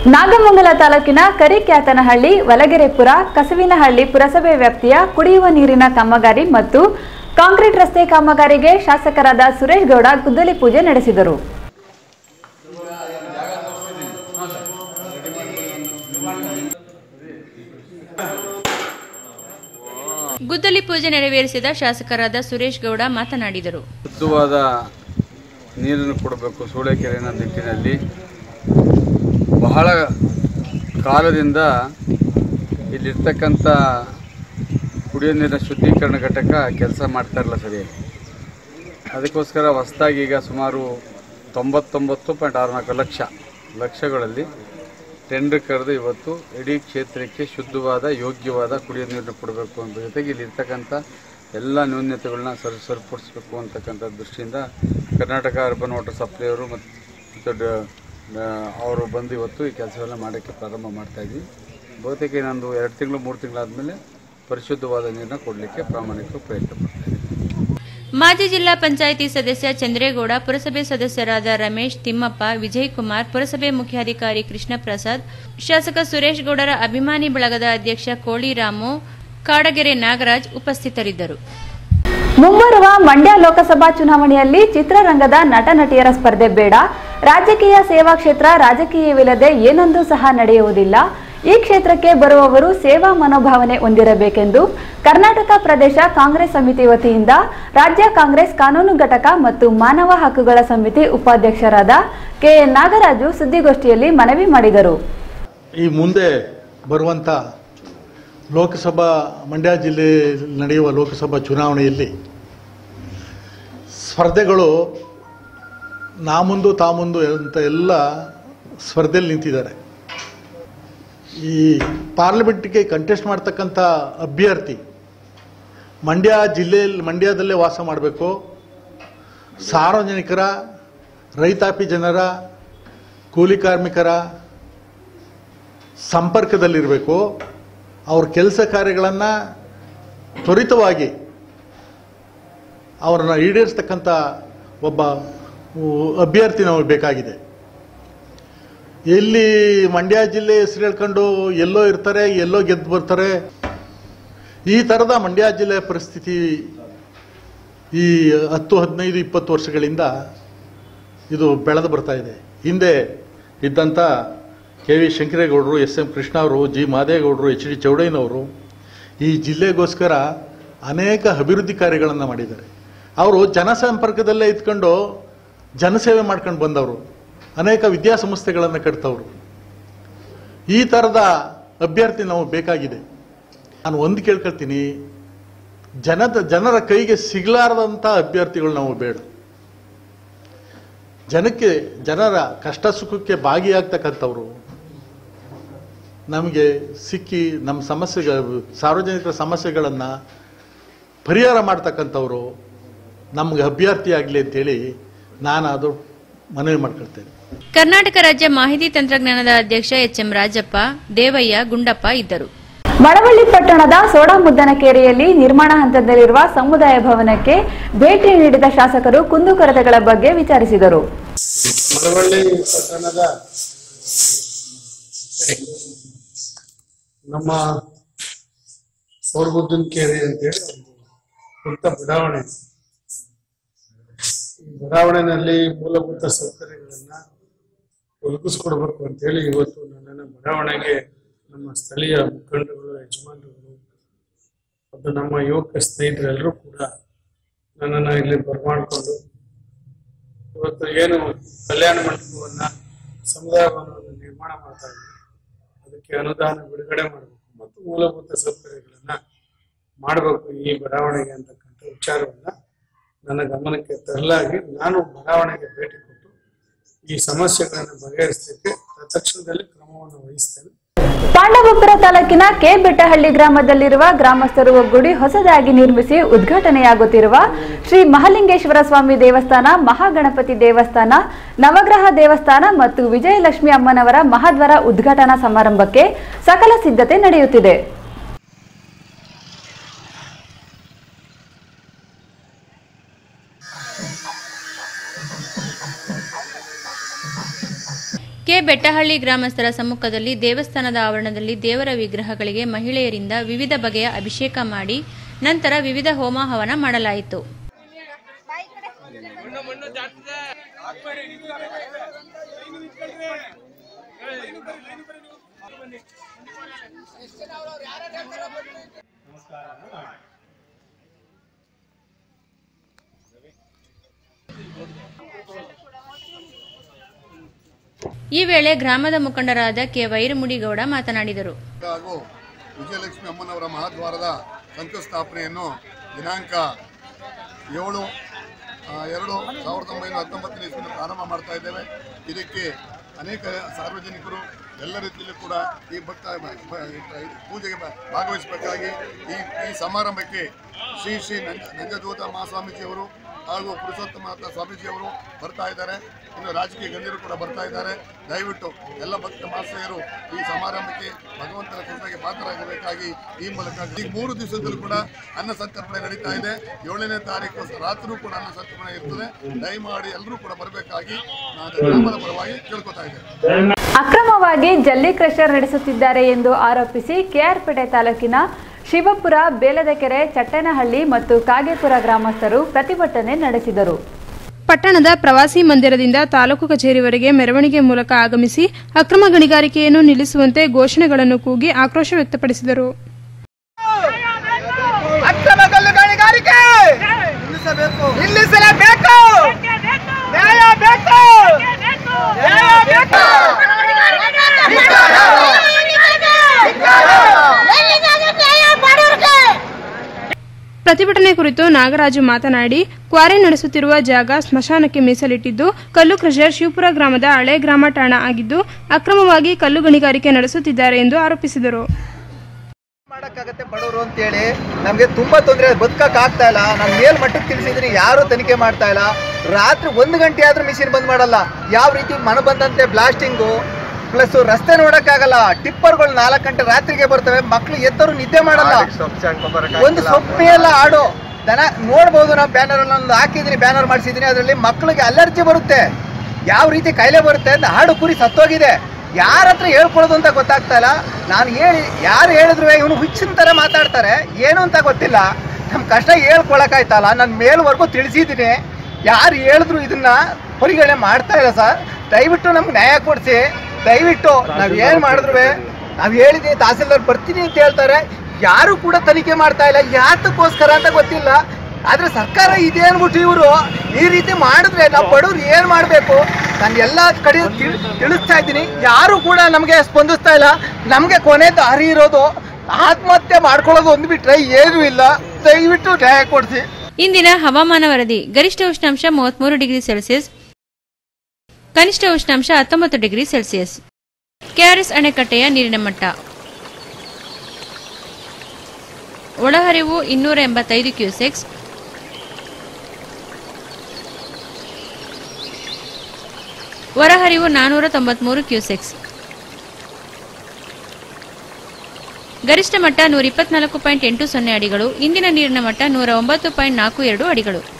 [SPEAKER 2] ನಾಗಮಂಗಲ ತಾಲೂಕಿನ ಕರಿಕ್ಯಾತನಹಳ್ಳಿ ವಲಗೆರೆಪುರ ಕಸವಿನಹಳ್ಳಿ ಪುರಸಭೆ ವ್ಯಾಪ್ತಿಯ ಕುಡಿಯುವ ನೀರಿನ ಕಾಮಗಾರಿ ಮತ್ತು ಕಾಂಕ್ರೀಟ್ ರಸ್ತೆ ಕಾಮಗಾರಿಗೆ ಶಾಸಕರಾದ ಸುರೇಶ್ ಗೌಡ ಗುದ್ದಲಿ ಪೂಜೆ ನಡೆಸಿದರು
[SPEAKER 3] ಗುದ್ದಲಿ ಪೂಜೆ ನೆರವೇರಿಸಿದ ಶಾಸಕರಾದ ಸುರೇಶ್ ಗೌಡ ಮಾತನಾಡಿದರು
[SPEAKER 20] ಶುದ್ಧವಾದ ನೀರನ್ನು ಕೊಡಬೇಕು ಸೂಳೆಕೆರೆನ ನಿಟ್ಟಿನಲ್ಲಿ ಬಹಳ ಕಾಲದಿಂದ ಇಲ್ಲಿರ್ತಕ್ಕಂಥ ಕುಡಿಯೋ ನೀರಿನ ಶುದ್ಧೀಕರಣ ಘಟಕ ಕೆಲಸ ಮಾಡ್ತಾ ಇರಲ್ಲ ಸರಿ ಅದಕ್ಕೋಸ್ಕರ ಹೊಸದಾಗಿ ಈಗ ಸುಮಾರು ತೊಂಬತ್ತೊಂಬತ್ತು ಪಾಯಿಂಟ್ ಆರು ನಾಲ್ಕು ಲಕ್ಷ ಲಕ್ಷಗಳಲ್ಲಿ ಟೆಂಡರ್ ಕರೆದು ಇವತ್ತು ಇಡೀ ಕ್ಷೇತ್ರಕ್ಕೆ ಶುದ್ಧವಾದ ಯೋಗ್ಯವಾದ ಕುಡಿಯೋ ನೀರನ್ನು ಕೊಡಬೇಕು ಅಂತ ಜೊತೆಗೆ ಇಲ್ಲಿರ್ತಕ್ಕಂಥ ಎಲ್ಲ ನ್ಯೂನ್ಯತೆಗಳನ್ನ ಸರಿ ಸರಿಪಡಿಸ್ಬೇಕು ಅಂತಕ್ಕಂಥ ದೃಷ್ಟಿಯಿಂದ ಕರ್ನಾಟಕ ಅರ್ಬನ್ ವಾಟರ್ ಸಪ್ಲೈ ಅವರು ಮತ್ತು ಡ- ಡ- ಅವರು ಬಂದು ಇವತ್ತು ಈ ಕೆಲಸಗಳನ್ನ ಮಾಡೋಕ್ಕೆ ಪ್ರಾರಂಭ ಮಾಡ್ತಾ ಇದ್ವಿ ಬಹುತೇಕ ಇನ್ನೊಂದು ಎರಡು ತಿಂಗಳು ಮೂರು ತಿಂಗಳಾದಮೇಲೆ ಪರಿಶುದ್ಧವಾದ ನೀರನ್ನ ಕೊಡಲಿಕ್ಕೆ ಪ್ರಾಮಾಣಿಕ ಪ್ರಯತ್ನ ಪಡ್ತೀವಿ
[SPEAKER 3] ಮಾಜಿ ಜಿಲ್ಲಾ ಪಂಚಾಯಿತಿ ಸದಸ್ಯ ಚಂದ್ರೇಗೌಡ ಪುರಸಭೆ ಸದಸ್ಯರಾದ ರಮೇಶ್ ತಿಮ್ಮಪ್ಪ ವಿಜಯ್ ಕುಮಾರ್ ಪುರಸಭೆ ಮುಖ್ಯಾಧಿಕಾರಿ ಕೃಷ್ಣ ಪ್ರಸಾದ್ ಶಾಸಕ ಸುರೇಶ್ ಗೌಡರ ಅಭಿಮಾನಿ ಬಳಗದ ಅಧ್ಯಕ್ಷ ಕೋಳಿರಾಮು ಕಾಡಗೆರೆ ನಾಗರಾಜ್ ಉಪಸ್ಥಿತರಿದ್ದರು
[SPEAKER 2] ಮುಂಬರುವ ಮಂಡ್ಯ ಲೋಕಸಭಾ ಚುನಾವಣೆಯಲ್ಲಿ ಚಿತ್ರರಂಗದ ನಟ ನಟಿಯರ ಸ್ಪರ್ಧೆ ಬೇಡ ರಾಜಕೀಯ ಸೇವಾ ಕ್ಷೇತ್ರ ರಾಜಕೀಯವಿಲ್ಲದೆ ಏನೊಂದು ಸಹ ನಡೆಯುವುದಿಲ್ಲ ಈ ಕ್ಷೇತ್ರಕ್ಕೆ ಬರುವವರು ಸೇವಾ ಮನೋಭಾವನೆ ಹೊಂದಿರಬೇಕೆಂದು ಕರ್ನಾಟಕ ಪ್ರದೇಶ ಕಾಂಗ್ರೆಸ್ ಸಮಿತಿ ವತಿಯಿಂದ ರಾಜ್ಯ ಕಾಂಗ್ರೆಸ್ ಕಾನೂನು ಘಟಕ ಮತ್ತು ಮಾನವ ಹಕ್ಕುಗಳ ಸಮಿತಿ ಉಪಾಧ್ಯಕ್ಷರಾದ ಕೆಎನ್ ನಾಗರಾಜು ಸುದ್ದಿಗೋಷ್ಠಿಯಲ್ಲಿ ಮನವಿ ಮಾಡಿದರು
[SPEAKER 17] ಈ ಮುಂದೆ ಬರುವಂಥ ಲೋಕಸಭಾ ಮಂಡ್ಯ ಜಿಲ್ಲೆಯಲ್ಲಿ ನಡೆಯುವ ಲೋಕಸಭಾ ಚುನಾವಣೆಯಲ್ಲಿ ಸ್ಪರ್ಧೆಗಳು ನಾ ಮುಂದು ತಾ ಮುಂದು ಅಂತ ಎಲ್ಲ ಸ್ಪರ್ಧೆಯಲ್ಲಿ ನಿಂತಿದ್ದಾರೆ ಈ ಪಾರ್ಲಿಮೆಂಟ್ಗೆ ಕಂಟೆಸ್ಟ್ ಮಾಡ್ತಕ್ಕಂಥ ಅಭ್ಯರ್ಥಿ ಮಂಡ್ಯ ಜಿಲ್ಲೆಯಲ್ಲಿ ಮಂಡ್ಯದಲ್ಲೇ ವಾಸ ಮಾಡಬೇಕು ಸಾರ್ವಜನಿಕರ ರೈತಾಪಿ ಜನರ ಕೂಲಿ ಕಾರ್ಮಿಕರ ಸಂಪರ್ಕದಲ್ಲಿರಬೇಕು ಅವ್ರ ಕೆಲಸ ಕಾರ್ಯಗಳನ್ನು ತ್ವರಿತವಾಗಿ ಅವರನ್ನ ಈಡೇರಿಸ್ತಕ್ಕಂಥ ಒಬ್ಬ ಉ- ಅಭ್ಯರ್ಥಿ ನಮಗೆ ಬೇಕಾಗಿದೆ ಎಲ್ಲಿ ಮಂಡ್ಯ ಜಿಲ್ಲೆ ಹೆಸರು ಹೇಳ್ಕೊಂಡು ಎಲ್ಲೋ ಇರ್ತಾರೆ ಎಲ್ಲೋ ಗೆದ್ದು ಬರ್ತಾರೆ ಈ ಥರದ ಮಂಡ್ಯ ಜಿಲ್ಲೆಯ ಪರಿಸ್ಥಿತಿ ಈ ಹತ್ತು ಹದಿನೈದು ಇಪ್ಪತ್ತು ವರ್ಷಗಳಿಂದ ಇದು ಬೆಳೆದು ಬರ್ತಾ ಇದೆ ಹಿಂದೆ ಇದ್ದಂಥ ಕೆ ವಿ ಶಂಕರೇಗೌಡರು ಎಸ್ ಎಂ ಕೃಷ್ಣ ಅವರು ಜಿ ಮಾದೇಗೌಡರು ಎಚ್ ಡಿ ಚೌಡಯ್ಯನವರು ಈ ಜಿಲ್ಲೆಗೋಸ್ಕರ ಅನೇಕ ಅಭಿವೃದ್ಧಿ ಕಾರ್ಯಗಳನ್ನು ಮಾಡಿದ್ದಾರೆ ಅವರು ಜನಸಂಪರ್ಕದಲ್ಲೇ ಇದ್ಕೊಂಡು ಜನಸೇವೆ ಮಾಡ್ಕೊಂಡು ಬಂದವರು ಅನೇಕ ವಿದ್ಯಾಸಂಸ್ಥೆಗಳನ್ನು ಕಟ್ತವರು ಈ ಥರದ ಅಭ್ಯರ್ಥಿ ನಾವು ಬೇಕಾಗಿದೆ ನಾನು ಒಂದು ಕೇಳ್ಕೊಳ್ತೀನಿ ಜನದ ಜನರ ಕೈಗೆ ಸಿಗಲಾರದಂಥ ಅಭ್ಯರ್ಥಿಗಳು ನಾವು ಬೇಡ ಜನಕ್ಕೆ ಜನರ ಕಷ್ಟ ಸುಖಕ್ಕೆ ಭಾಗಿಯಾಗ್ತಕ್ಕಂಥವ್ರು ನಮಗೆ ಸಿಕ್ಕಿ ನಮ್ಮ ಸಮಸ್ಯೆಗಳು ಸಾರ್ವಜನಿಕರ ಸಮಸ್ಯೆಗಳನ್ನು ಪರಿಹಾರ ಮಾಡ್ತಕ್ಕಂಥವ್ರು ನಮ್ಗೆ ಅಭ್ಯರ್ಥಿ ಆಗಲಿ ಅಂತೇಳಿ ನಾನು ಅದು ಮನವಿ ಮಾಡ್ಕೊಳ್ತೇನೆ
[SPEAKER 3] ಕರ್ನಾಟಕ ರಾಜ್ಯ ಮಾಹಿತಿ ತಂತ್ರಜ್ಞಾನದ ಅಧ್ಯಕ್ಷ ಎಚ್ ಎಂ ರಾಜಪ್ಪ ದೇವಯ್ಯ ಗುಂಡಪ್ಪ ಇದ್ದರು
[SPEAKER 2] ಮಳವಳ್ಳಿ ಪಟ್ಟಣದ ಸೋಡಾ ಮುದ್ದನಕೇರಿಯಲ್ಲಿ ನಿರ್ಮಾಣ ಹಂತದಲ್ಲಿರುವ ಸಮುದಾಯ ಭವನಕ್ಕೆ ಭೇಟಿ ನೀಡಿದ ಶಾಸಕರು ಕುಂದುಕೊರತೆಗಳ ಬಗ್ಗೆ ವಿಚಾರಿಸಿದರು
[SPEAKER 11] ಮಳವಳ್ಳಿ ಪಟ್ಟಣದ ನಮ್ಮ ಸೌರಬುದ್ದಿನ ಕೆರೆ ಅಂತೇಳಿ ಒಂದು ಪುಟ್ಟ ಬಡಾವಣೆ ಈ ಬಡಾವಣೆಯಲ್ಲಿ ಮೂಲಭೂತ ಸೌಕರ್ಯಗಳನ್ನ ಒದಗಿಸ್ಕೊಡ್ಬೇಕು ಅಂತೇಳಿ ಇವತ್ತು ನನ್ನನ್ನು ಬಡಾವಣೆಗೆ ನಮ್ಮ ಸ್ಥಳೀಯ ಮುಖಂಡರುಗಳು ಯಜಮಾನರುಗಳು ಮತ್ತು ನಮ್ಮ ಯುವಕ ಸ್ನೇಹಿತರೆಲ್ಲರೂ ಕೂಡ ನನ್ನನ್ನು ಇಲ್ಲಿ ಬರಮಾಡಿಕೊಂಡು ಇವತ್ತು ಏನು ಕಲ್ಯಾಣ ಮಂಟಪವನ್ನ ಸಮುದಾಯ ಭವನವನ್ನು ನಿರ್ಮಾಣ ಮಾಡ್ತಾ ಇದ್ದೀವಿ ಅದಕ್ಕೆ ಅನುದಾನ ಬಿಡುಗಡೆ ಮಾಡಬೇಕು ಮತ್ತು ಮೂಲಭೂತ ಸೌಕರ್ಯಗಳನ್ನ ಮಾಡಬೇಕು ಈ ಬಡಾವಣೆಗೆ ಅಂತಕ್ಕಂಥ ವಿಚಾರವನ್ನ ನನ್ನ ಗಮನಕ್ಕೆ ತರಲಾಗಿ ನಾನು ಬಡಾವಣೆಗೆ ಭೇಟಿ ಕೊಟ್ಟು ಈ ಸಮಸ್ಯೆಗಳನ್ನು ಬಗೆಹರಿಸಲಿಕ್ಕೆ ತಕ್ಷಣದಲ್ಲಿ ಕ್ರಮವನ್ನು ವಹಿಸ್ತೇನೆ
[SPEAKER 2] ಪಾಂಡವಪುರ ತಾಲೂಕಿನ ಕೆ ಬೆಟ್ಟಹಳ್ಳಿ ಗ್ರಾಮದಲ್ಲಿರುವ ಗ್ರಾಮಸ್ಥರು ಒಗ್ಗೂಡಿ ಹೊಸದಾಗಿ ನಿರ್ಮಿಸಿ ಉದ್ಘಾಟನೆಯಾಗುತ್ತಿರುವ ಶ್ರೀ ಮಹಾಲಿಂಗೇಶ್ವರ ಸ್ವಾಮಿ ದೇವಸ್ಥಾನ ಮಹಾಗಣಪತಿ ದೇವಸ್ಥಾನ ನವಗ್ರಹ ದೇವಸ್ಥಾನ ಮತ್ತು ವಿಜಯಲಕ್ಷ್ಮಿ ಅಮ್ಮನವರ ಮಹಾದ್ವಾರ ಉದ್ಘಾಟನಾ ಸಮಾರಂಭಕ್ಕೆ ಸಕಲ ಸಿದ್ಧತೆ ನಡೆಯುತ್ತಿದೆ
[SPEAKER 3] ಕೆ ಬೆಟ್ಟಹಳ್ಳಿ ಗ್ರಾಮಸ್ಥರ ಸಮ್ಮುಖದಲ್ಲಿ ದೇವಸ್ಥಾನದ ಆವರಣದಲ್ಲಿ ದೇವರ ವಿಗ್ರಹಗಳಿಗೆ ಮಹಿಳೆಯರಿಂದ ವಿವಿಧ ಬಗೆಯ ಅಭಿಷೇಕ ಮಾಡಿ ನಂತರ ವಿವಿಧ ಹೋಮ ಹವನ ಮಾಡಲಾಯಿತು ಈ ವೇಳೆ ಗ್ರಾಮದ ಮುಖಂಡರಾದ ಕೆ ವೈರಮುಡಿಗೌಡ ಮಾತನಾಡಿದರು
[SPEAKER 12] ಹಾಗೂ ವಿಜಯಲಕ್ಷ್ಮಿ ಅಮ್ಮನವರ ಮಹಾದ್ವಾರದ ಶಂಕುಸ್ಥಾಪನೆಯನ್ನು ದಿನಾಂಕ ಏಳು ಆ, ಎರಡು ಸಾವಿರದ ಒಂಬೈನೂರ ಹತ್ತೊಂಬತ್ತನೇ ಇಸ್ವಿನ ಪ್ರಾರಂಭ ಮಾಡ್ತಾ ಇದ್ದೇವೆ ಇದಕ್ಕೆ ಅನೇಕ ಸಾರ್ವಜನಿಕರು ಎಲ್ಲ ರೀತಿಯಲ್ಲೂ ಕೂಡ ಈ ಭಕ್ತ ಬ- ಬ- ಈ ಪೂಜೆಗೆ ಬ- ಭಾಗವಹಿಸಬೇಕಾಗಿ ಈ ಈ ಸಮಾರಂಭಕ್ಕೆ ಶ್ರೀ ಶ್ರೀ ನಂಜ ನಂಜದೂತ ಮಹಾಸ್ವಾಮೀಜಿಯವರು ಹಾಗೂ ಪುರುಷೋತ್ತಮನಾಥ ಸ್ವಾಮೀಜಿಯವರು ಬರ್ತಾ ಇದ್ದಾರೆ ಇನ್ನು ರಾಜಕೀಯ ಗಣ್ಯರು ಕೂಡ ಬರ್ತಾ ಇದ್ದಾರೆ ದಯವಿಟ್ಟು ಎಲ್ಲ ಭಕ್ತ ಮಹಾಶಯರು ಈ ಸಮಾರಂಭಕ್ಕೆ ಭಗವಂತನ ಕೃಪೆಗೆ ಪಾತ್ರರಾಗಬೇಕಾಗಿ ಈ ಮೂಲಕ ಈ ಮೂರು ದಿವಸದಲ್ಲೂ ಕೂಡ ಅನ್ನ ಸಂತರ್ಪಣೆ ನಡೀತಾ ಇದೆ ಏಳನೇ ತಾರೀಕು ರಾತ್ರಿ ಕೂಡ ಅನ್ನ ಸಂತರ್ಪಣೆ ಇರ್ತದೆ ದಯಮಾಡಿ ಎಲ್ಲರೂ ಕೂಡ ಬರಬೇಕಾಗಿ ನಾನು ಗ್ರಾಮದ ಪರವಾಗಿ ಕೇಳ್ಕೊತಾ ಇದ್ದೇನೆ
[SPEAKER 2] ಅಕ್ರಮವಾಗಿ ಜಲ್ಲಿ ಕ್ರಷರ್ ನಡೆಸುತ್ತಿದ್ದಾರೆ ಎಂದು ಆರೋಪಿಸಿ ಕೆಆರ್ಪೇಟೆ ತಾಲೂಕಿನ ಶಿವಪುರ ಬೇಲದಕೆರೆ ಚಟ್ಟನಹಳ್ಳಿ ಮತ್ತು ಕಾಗೇಪುರ ಗ್ರಾಮಸ್ಥರು ಪ್ರತಿಭಟನೆ ನಡೆಸಿದರು
[SPEAKER 21] ಪಟ್ಟಣದ ಪ್ರವಾಸಿ ಮಂದಿರದಿಂದ ತಾಲೂಕು ಕಚೇರಿವರೆಗೆ ಮೆರವಣಿಗೆ ಮೂಲಕ ಆಗಮಿಸಿ ಅಕ್ರಮ ಗಣಿಗಾರಿಕೆಯನ್ನು ನಿಲ್ಲಿಸುವಂತೆ ಘೋಷಣೆಗಳನ್ನು ಕೂಗಿ ಆಕ್ರೋಶ ವ್ಯಕ್ತಪಡಿಸಿದರು
[SPEAKER 8] ಅಕ್ರಮ ಕಲ್ಲು ಗಣಿಗಾರಿಕೆ ನಿಲ್ಲಿಸಬೇಕು ನಿಲ್ಲಿಸಲೇಬೇಕು ನ್ಯಾಯ ಬೇಕು ನ್ಯಾಯ ಬೇಕು
[SPEAKER 21] ಪ್ರತಿಭಟನೆ ಕುರಿತು ನಾಗರಾಜು ಮಾತನಾಡಿ ಕ್ವಾರೆ ನಡೆಸುತ್ತಿರುವ ಜಾಗ ಸ್ಮಶಾನಕ್ಕೆ ಮೀಸಲಿಟ್ಟಿದ್ದು ಕಲ್ಲು ಕ್ರಷರ್ ಶಿವಪುರ ಗ್ರಾಮದ ಹಳೆ ಗ್ರಾಮ ಠಾಣ ಆಗಿದ್ದು ಅಕ್ರಮವಾಗಿ ಕಲ್ಲು ಗಣಿಗಾರಿಕೆ ನಡೆಸುತ್ತಿದ್ದಾರೆ ಎಂದು ಆರೋಪಿಸಿದರು
[SPEAKER 22] ಮಾಡಕ್ಕಾಗತ್ತೆ ಬಡವರು ಅಂತೇಳಿ ನಮಗೆ ತುಂಬಾ ತೊಂದರೆ ಬದುಕಕ್ ಆಗ್ತಾ ಇಲ್ಲ ನಾನು ಮೇಲ್ ಮಟ್ಟಕ್ಕೆ ತಿಳಿಸಿದ್ರೆ ಯಾರು ತನಿಖೆ ಮಾಡ್ತಾ ಇಲ್ಲ ರಾತ್ರಿ ಒಂದು ಗಂಟೆ ಆದ್ರೂ ಮಿಷಿನ್ ಬಂದ್ ಮಾಡಲ್ಲ ಯಾವ ರೀತಿ ಮನ ಬಂದಂತೆ ಬ್ಲಾಸ್ಟಿಂಗು ಪ್ಲಸ್ ರಸ್ತೆ ನೋಡಕ್ಕಾಗಲ್ಲ ಟಿಪ್ಪರ್ಗಳು ನಾಲ್ಕು ಗಂಟೆ ರಾತ್ರಿಗೆ ಬರ್ತವೆ ಮಕ್ಳು ಎತ್ತರು ನಿದ್ದೆ ಮಾಡಲ್ಲ ಒಂದು ಸೊಪ್ಪೆ ಎಲ್ಲ ಆಡು ದನ ನೋಡ್ಬೋದು ನಾವು ಬ್ಯಾನರ್ ಒಂದು ಹಾಕಿದ್ದೀನಿ ಬ್ಯಾನರ್ ಮಾಡಿಸಿದ್ದೀನಿ ಅದರಲ್ಲಿ ಮಕ್ಕಳಿಗೆ ಅಲರ್ಜಿ ಬರುತ್ತೆ ಯಾವ ರೀತಿ ಕಾಯಿಲೆ ಬರುತ್ತೆ ಅಂತ ಹಾಡು ಕುರಿ ಸತ್ತೋಗಿದೆ ಯಾರ ಹತ್ರ ಹೇಳ್ಕೊಳ್ಳೋದು ಅಂತ ಗೊತ್ತಾಗ್ತಾ ಇಲ್ಲ ನಾನು ಹೇಳಿ ಯಾರು ಹೇಳಿದ್ರು ಇವನು ಹುಚ್ಚಿನ ಥರ ಮಾತಾಡ್ತಾರೆ ಏನು ಅಂತ ಗೊತ್ತಿಲ್ಲ ನಮ್ಮ ಕಷ್ಟ ಹೇಳ್ಕೊಳಕ್ಕಾಯ್ತಲ್ಲ ನಾನು ಮೇಲ್ವರೆಗೂ ತಿಳಿಸಿದ್ದೀನಿ ಯಾರು ಹೇಳಿದ್ರು ಇದನ್ನ ಪರಿಗಣನೆ ಮಾಡ್ತಾ ಇಲ್ಲ ಸರ್ ದಯವಿಟ್ಟು ನಮ್ಗೆ ನ್ಯಾಯ ಕೊಡಿಸಿ ದಯವಿಟ್ಟು ನಾವು ಏನು ಮಾಡಿದ್ರು ನಾವು ಹೇಳಿದ್ದೀವಿ ತಹಸೀಲ್ದಾರ್ ಬರ್ತೀನಿ ಅಂತ ಹೇಳ್ತಾರೆ ಯಾರು ಕೂಡ ತನಿಖೆ ಮಾಡ್ತಾ ಇಲ್ಲ ಯಾತಕ್ಕೋಸ್ಕರ ಅಂತ ಗೊತ್ತಿಲ್ಲ ಆದ್ರೆ ಸರ್ಕಾರ ಇದೆ ಅನ್ಬಿಟ್ಟು ಇವರು ಈ ರೀತಿ ಮಾಡಿದ್ರೆ ನಾವು ಬಡವ್ರು ಏನ್ ಮಾಡ್ಬೇಕು ನಾನು ಎಲ್ಲ ಕಡೆ ತಿಳ್- ತಿಳಿಸ್ತಾ ಇದ್ದೀನಿ ಯಾರು ಕೂಡ ನಮಗೆ ಸ್ಪಂದಿಸ್ತಾ ಇಲ್ಲ ನಮಗೆ ಕೊನೆ ದಾರಿ ಇರೋದು ಆತ್ಮಹತ್ಯೆ ಮಾಡ್ಕೊಳ್ಳೋದು ಒಂದು ಬಿಟ್ರೆ ಏನೂ ಇಲ್ಲ ದಯವಿಟ್ಟು ನ್ಯಾಯ ಕೊಡಿಸಿ
[SPEAKER 3] ಇಂದಿನ ಹವಾಮಾನ ವರದಿ ಗರಿಷ್ಠ ಉಷ್ಣಾಂಶ ಮೂವತ್ಮೂರು ಡಿಗ್ರಿ ಸೆಲ್ಸಿಯಸ್ ಕನಿಷ್ಠ ಉಷ್ಣಾಂಶ ಹತ್ತೊಂಬತ್ತು ಡಿಗ್ರಿ ಸೆಲ್ಸಿಯಸ್ ಕೆಆರ್ಎಸ್ ಅಣೆಕಟ್ಟೆಯ ನೀರಿನ ಮಟ್ಟ ಒಳಹರಿವು ಇನ್ನೂರ ಎಂಬತ್ತೈದು ಕ್ಯೂಸೆಕ್ಸ್ ಹೊರಹರಿವು ನಾನೂರ ತೊಂಬತ್ಮೂರು ಕ್ಯೂಸೆಕ್ಸ್ ಗರಿಷ್ಠ ಮಟ್ಟ ನೂರ ಇಪ್ಪತ್ನಾಲ್ಕು ಪಾಯಿಂಟ್ ಎಂಟು ಸೊನ್ನೆ ಅಡಿಗಳು ಇಂದಿನ ನೀರಿನ ಮಟ್ಟ ನೂರ ಒಂಬತ್ತು ಪಾಯಿಂಟ್ ನಾಲ್ಕು ಎರಡು ಅಡಿಗಳು